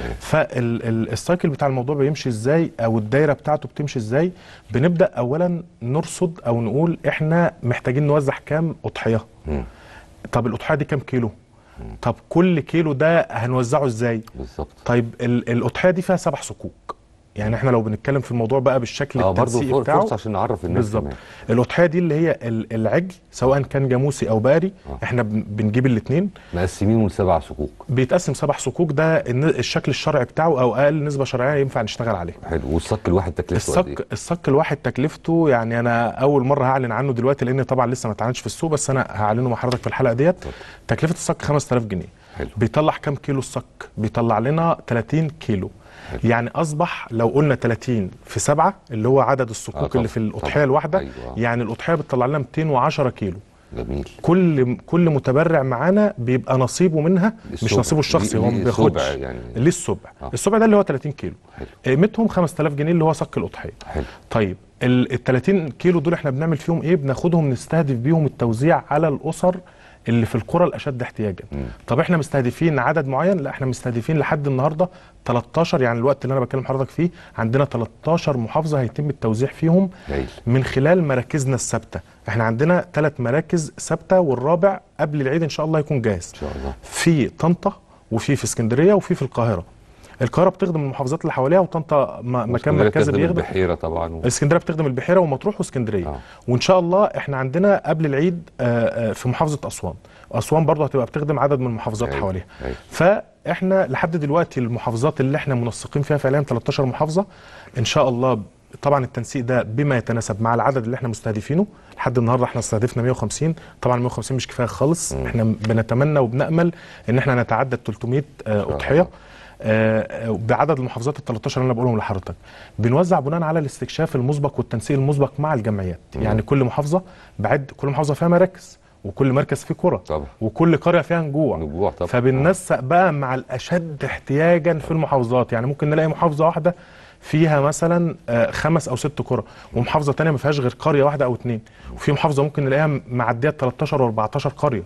B: فالسايكل بتاع الموضوع بيمشي ازاي او الدايره بتاعته بتمشي ازاي بنبدا اولا نرصد او نقول احنا محتاجين نوزع كام اضحيه
A: مم.
B: طب الاضحيه دي كام كيلو طب كل كيلو ده هنوزعه ازاي
A: بالظبط
B: طيب ال- الاضحيه دي فيها سبع صكوك يعني احنا لو بنتكلم في الموضوع بقى بالشكل
A: اه برضه
B: التنسيقي
A: فر-
B: بتاعه
A: فرصه عشان نعرف الناس
B: بالظبط
A: كمان.
B: الاضحيه دي اللي هي ال- العجل سواء كان جاموسي او بقري
A: آه.
B: احنا بن- بنجيب الاثنين
A: مقسمينه لسبع صكوك
B: بيتقسم سبع صكوك ده الن- الشكل الشرعي بتاعه او اقل نسبه شرعيه ينفع نشتغل عليه
A: حلو والصك الواحد تكلفته قد ايه؟
B: الصك الصك الواحد تكلفته يعني انا اول مره هعلن عنه دلوقتي لان طبعا لسه ما اتعلنش في السوق بس انا هعلنه مع حضرتك في الحلقه ديت
A: اتفضل.
B: تكلفه الصك 5000 جنيه
A: حلو
B: بيطلع كام كيلو الصك بيطلع لنا 30 كيلو
A: حلو.
B: يعني اصبح لو قلنا 30 في 7 اللي هو عدد
A: آه،
B: الصكوك
A: طبعا،
B: اللي في الاضحيه
A: طبعا.
B: الواحده
A: أيوة.
B: يعني الاضحيه بتطلع لنا 210 كيلو
A: جميل
B: كل كل متبرع معانا بيبقى نصيبه منها مش
A: السبع.
B: نصيبه الشخصي
A: ليه-
B: هو ما
A: ليه
B: بياخدش
A: سبع يعني
B: ليه السبع
A: آه.
B: السبع ده اللي هو 30 كيلو
A: حلو
B: قيمتهم 5000 جنيه اللي هو صك الاضحيه
A: حلو
B: طيب ال ال 30 كيلو دول احنا بنعمل فيهم ايه بناخدهم نستهدف بيهم التوزيع على الاسر اللي في القرى الاشد احتياجا
A: مم.
B: طب احنا مستهدفين عدد معين لا احنا مستهدفين لحد النهارده 13 يعني الوقت اللي انا بكلم حضرتك فيه عندنا 13 محافظه هيتم التوزيع فيهم
A: هايل
B: من خلال مراكزنا الثابته احنا عندنا ثلاث مراكز ثابته والرابع قبل العيد ان شاء الله يكون جاهز
A: ان شاء الله
B: في طنطا وفي في اسكندريه وفي في القاهره القاهره بتخدم المحافظات اللي حواليها وطنطا م- مكان
A: واسكندرية
B: مركزي
A: بتخدم
B: بيخدم
A: البحيره طبعا و...
B: اسكندريه بتخدم البحيره ومطروح واسكندريه
A: آه.
B: وان شاء الله احنا عندنا قبل العيد آه، آه، في محافظه اسوان اسوان برضه هتبقى بتخدم عدد من المحافظات
A: هايل.
B: حواليها
A: هايل.
B: فاحنا لحد دلوقتي المحافظات اللي احنا منسقين فيها فعليا 13 محافظه ان شاء الله طبعا التنسيق ده بما يتناسب مع العدد اللي احنا مستهدفينه لحد النهارده احنا استهدفنا 150 طبعا 150 مش كفايه خالص احنا بنتمنى وبنامل ان احنا نتعدى 300 آه،
A: شاء
B: اضحيه
A: الله.
B: آه، آه، بعدد المحافظات ال 13 اللي انا بقولهم لحضرتك بنوزع بناء على الاستكشاف المسبق والتنسيق المسبق مع الجمعيات يعني كل محافظه بعد كل محافظه فيها مراكز وكل مركز فيه قرى
A: طبعا
B: وكل قريه فيها نجوع
A: نجوع طبعا
B: فبننسق بقى مع الاشد احتياجا في المحافظات يعني ممكن نلاقي محافظه واحده فيها مثلا آه، خمس او ست قرى ومحافظه تانية ما فيهاش غير قريه واحده او اتنين وفي محافظه ممكن نلاقيها معديه 13 و14 قريه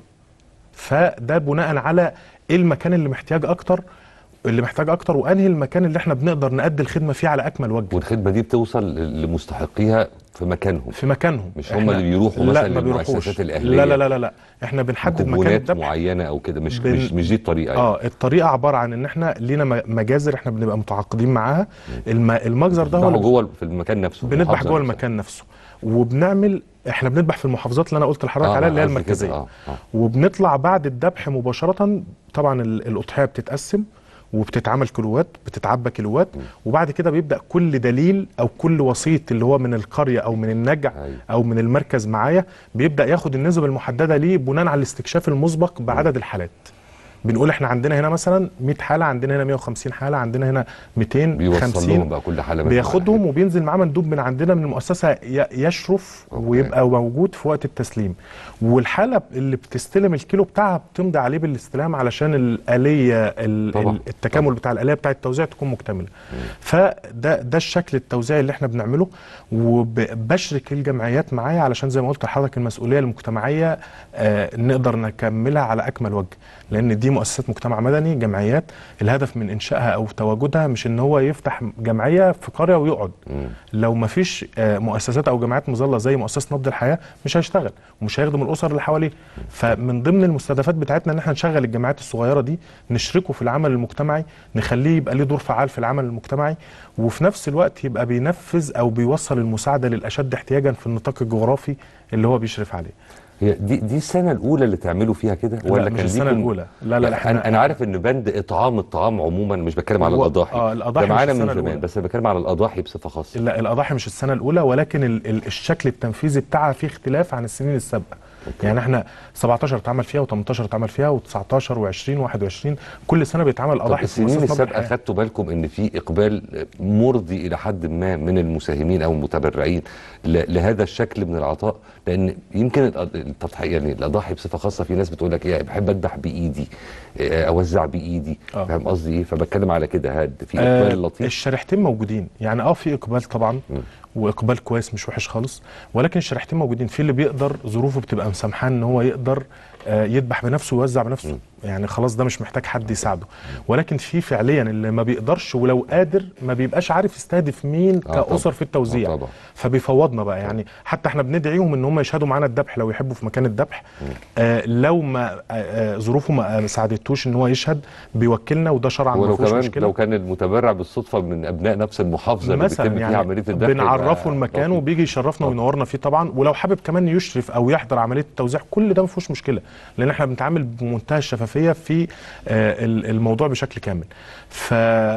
B: فده بناء على ايه المكان اللي محتاج اكتر اللي محتاج اكتر وانهي المكان اللي احنا بنقدر نأدي الخدمه فيه على اكمل وجه
A: والخدمه دي بتوصل ل- لمستحقيها في مكانهم
B: في مكانهم
A: مش هم اللي بيروحوا
B: لا
A: مثلا
B: ما بيروحوش
A: للمؤسسات الأهلية
B: لا لا لا لا, لا. احنا بنحدد مكان
A: كوبونات
B: الذبح
A: معينه او كده مش
B: بن-
A: مش مش دي الطريقه يعني.
B: اه الطريقه عباره عن ان احنا لينا م- مجازر احنا بنبقى متعاقدين معاها الم... المجزر ده هو
A: بتذبحوا
B: اللي
A: جوه في المكان نفسه
B: بنذبح
A: المحافظة
B: جوه
A: نفسها.
B: المكان نفسه وبنعمل احنا بنذبح في المحافظات اللي انا قلت لحضرتك
A: آه،
B: عليها اللي هي
A: قصدي كده،
B: المركزيه
A: آه، آه.
B: وبنطلع بعد الذبح مباشره طبعا ال- الاضحيه بتتقسم وبتتعمل كيلوات بتتعبى كيلوات وبعد كده بيبدا كل دليل او كل وسيط اللي هو من القريه او من النجع
A: أيوة.
B: او من المركز معايا بيبدا ياخد النسب المحدده ليه بناء على الاستكشاف المسبق بعدد الحالات بنقول احنا عندنا هنا مثلا 100 حاله عندنا هنا 150 حاله عندنا هنا
A: بيوصل
B: 250
A: لهم بقى كل حاله منهم
B: بياخدهم وبينزل معاه مندوب من عندنا من المؤسسه ي- يشرف
A: أوكي.
B: ويبقى موجود في وقت التسليم والحاله اللي بتستلم الكيلو بتاعها بتمضي عليه بالاستلام علشان الاليه ال-
A: طبعا.
B: ال- التكامل بتاع الاليه بتاع التوزيع تكون مكتمله فده ده الشكل التوزيعي اللي احنا بنعمله وبشرك الجمعيات معايا علشان زي ما قلت لحضرتك المسؤوليه المجتمعيه آه نقدر نكملها على اكمل وجه لان دي مؤسسات مجتمع مدني جمعيات الهدف من انشائها او تواجدها مش ان هو يفتح جمعيه في قريه ويقعد
A: مم.
B: لو ما فيش آه، مؤسسات او جمعيات مظله زي مؤسسه نبض الحياه مش هيشتغل ومش هيخدم الاسر اللي حواليه فمن ضمن المستهدفات بتاعتنا ان احنا نشغل الجمعيات الصغيره دي نشركه في العمل المجتمعي نخليه يبقى ليه دور فعال في العمل المجتمعي وفي نفس الوقت يبقى بينفذ او بيوصل المساعده للاشد احتياجا في النطاق الجغرافي اللي هو بيشرف عليه
A: هي دي دي السنه الاولى اللي تعملوا فيها كده
B: لا مش السنه
A: ليكم-
B: الاولى لا لا
A: يعني
B: احنا
A: انا انا عارف ان بند اطعام الطعام عموما مش بتكلم على
B: هو-
A: الاضاحي
B: آه، الأضاحي
A: ده
B: مش
A: معانا
B: السنة
A: من زمان
B: الأولى.
A: بس انا بتكلم على الاضاحي بصفه خاصه
B: لا الاضاحي مش السنه الاولى ولكن ال ال الشكل التنفيذي بتاعها فيه اختلاف عن السنين السابقه يعني احنا 17 اتعمل فيها و18 اتعمل فيها و19 و20 و21 كل سنه بيتعمل
A: طب
B: اضاحي في
A: السنين
B: مؤسسة نبض
A: السابقه
B: الحياة.
A: خدتوا بالكم ان في اقبال مرضي الى حد ما من المساهمين او المتبرعين ل- لهذا الشكل من العطاء لان يمكن الأض- التضحيه يعني الاضاحي بصفه خاصه في ناس بتقول لك ايه بحب اذبح بايدي آه، اوزع بايدي
B: آه.
A: فاهم قصدي ايه فبتكلم على كده هاد في
B: آه
A: اقبال لطيف
B: الشريحتين موجودين يعني اه في اقبال طبعا واقبال كويس مش وحش خالص ولكن الشريحتين موجودين في اللي بيقدر ظروفه بتبقى مسامحاه ان هو يقدر آه، يذبح بنفسه ويوزع بنفسه يعني خلاص ده مش محتاج حد يساعده ولكن في فعليا اللي ما بيقدرش ولو قادر ما بيبقاش عارف يستهدف مين
A: آه،
B: كاسر
A: طبعاً.
B: في التوزيع
A: آه، طبعاً.
B: فبيفوضنا بقى يعني حتى احنا بندعيهم ان هم يشهدوا معانا الذبح لو يحبوا في مكان الذبح آه لو ما آه آه ظروفه ما ساعدتوش ان هو يشهد بيوكلنا وده شرعا ما
A: ولو
B: فيهوش
A: كمان
B: مشكله
A: لو كان المتبرع بالصدفه من ابناء نفس المحافظه اللي
B: مثلا
A: بيتم فيها
B: يعني
A: عمليه الذبح
B: بنعرفه
A: يبقى
B: المكان
A: لطيف.
B: وبيجي يشرفنا وينورنا فيه طبعا ولو حابب كمان يشرف او يحضر عمليه التوزيع كل ده ما فيهوش مشكله لان احنا بنتعامل بمنتهى الشفافيه في آه، ال- الموضوع بشكل كامل ف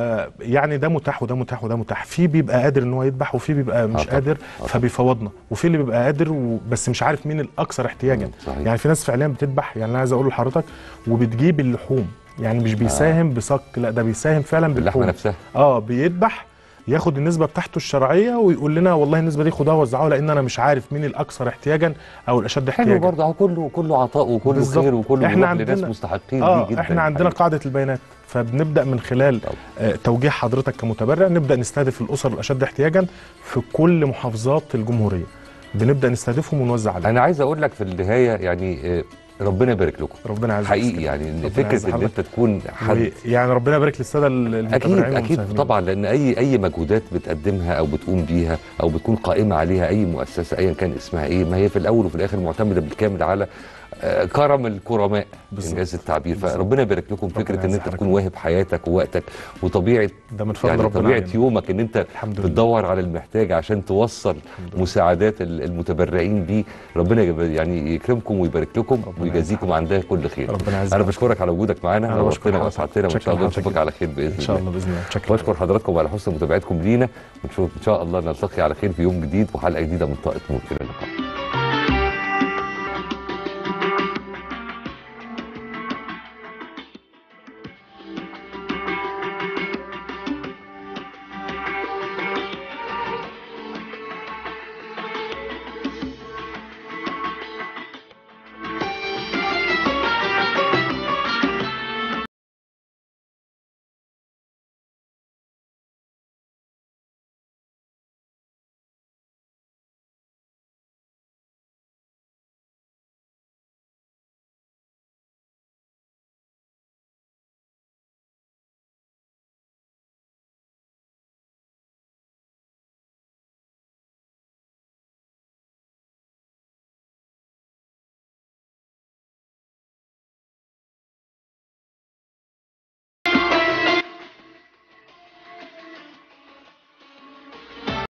B: يعني ده متاح وده متاح وده متاح في بيبقى قادر ان هو يذبح وفي بيبقى مش
A: طبعاً.
B: قادر فبيفوضنا وفي اللي بيبقى قادر و- بس مش عارف مين الاكثر احتياجا
A: صحيح.
B: يعني في ناس فعليا بتذبح يعني انا عايز اقول لحضرتك وبتجيب اللحوم يعني مش بيساهم بصك لا ده بيساهم فعلا
A: باللحمه
B: باللحوم
A: نفسها
B: اه بيذبح ياخد النسبه بتاعته الشرعيه ويقول لنا والله النسبه دي خدوها وزعوها لان انا مش عارف مين الاكثر احتياجا او الاشد
A: حلو
B: احتياجا
A: برضه هو كله كله عطاء وكله
B: بالظبط.
A: خير وكله
B: إحنا
A: احنا لناس
B: عندنا-
A: مستحقين
B: اه
A: دي جدا
B: احنا عندنا
A: الحقيقة.
B: قاعده البيانات فبنبدا من خلال
A: طبعاً.
B: آه توجيه حضرتك كمتبرع نبدا نستهدف الاسر الاشد احتياجا في كل محافظات الجمهوريه بنبدا نستهدفهم ونوزع عليهم
A: انا عايز اقول لك في النهايه يعني آه، ربنا يبارك لكم
B: ربنا يعزك
A: حقيقي
B: ويسلمك.
A: يعني إن
B: ربنا
A: فكره
B: يعز
A: ان
B: حضرتك.
A: انت تكون حد
B: يعني ربنا يبارك للساده المتابعين
A: اكيد اكيد
B: والمشاهدين.
A: طبعا لان اي اي مجهودات بتقدمها او بتقوم بيها او بتكون قائمه عليها اي مؤسسه ايا كان اسمها ايه ما هي في الاول وفي الاخر معتمده بالكامل على آه، كرم الكرماء
B: بالظبط.
A: انجاز التعبير
B: بالظبط.
A: فربنا يبارك لكم
B: ربنا
A: فكره ان
B: يعز
A: انت
B: حضرتك.
A: تكون واهب حياتك ووقتك وطبيعه
B: ده من فضل
A: يعني
B: ربنا
A: طبيعه
B: علينا.
A: يومك ان انت
B: الحمد لله
A: بتدور على المحتاج عشان توصل
B: الحمد لله.
A: مساعدات ال- المتبرعين دي ربنا يجب- يعني يكرمكم ويبارك لكم
B: ربنا
A: ويجازيكم عن ده كل خير
B: ربنا يعزك
A: انا بشكرك على وجودك معانا
B: أنا بشكر
A: نورتنا
B: حضرتك.
A: واسعدتنا وان
B: شكراً
A: شاء الله
B: لحضرتك
A: نشوفك
B: جداً.
A: على خير باذن الله
B: ان شاء الله باذن الله شكرا
A: بشكر حضراتكم على حسن متابعتكم لينا ونشوف ان شاء الله نلتقي على خير في يوم جديد وحلقه جديده من طاقه نور الى اللقاء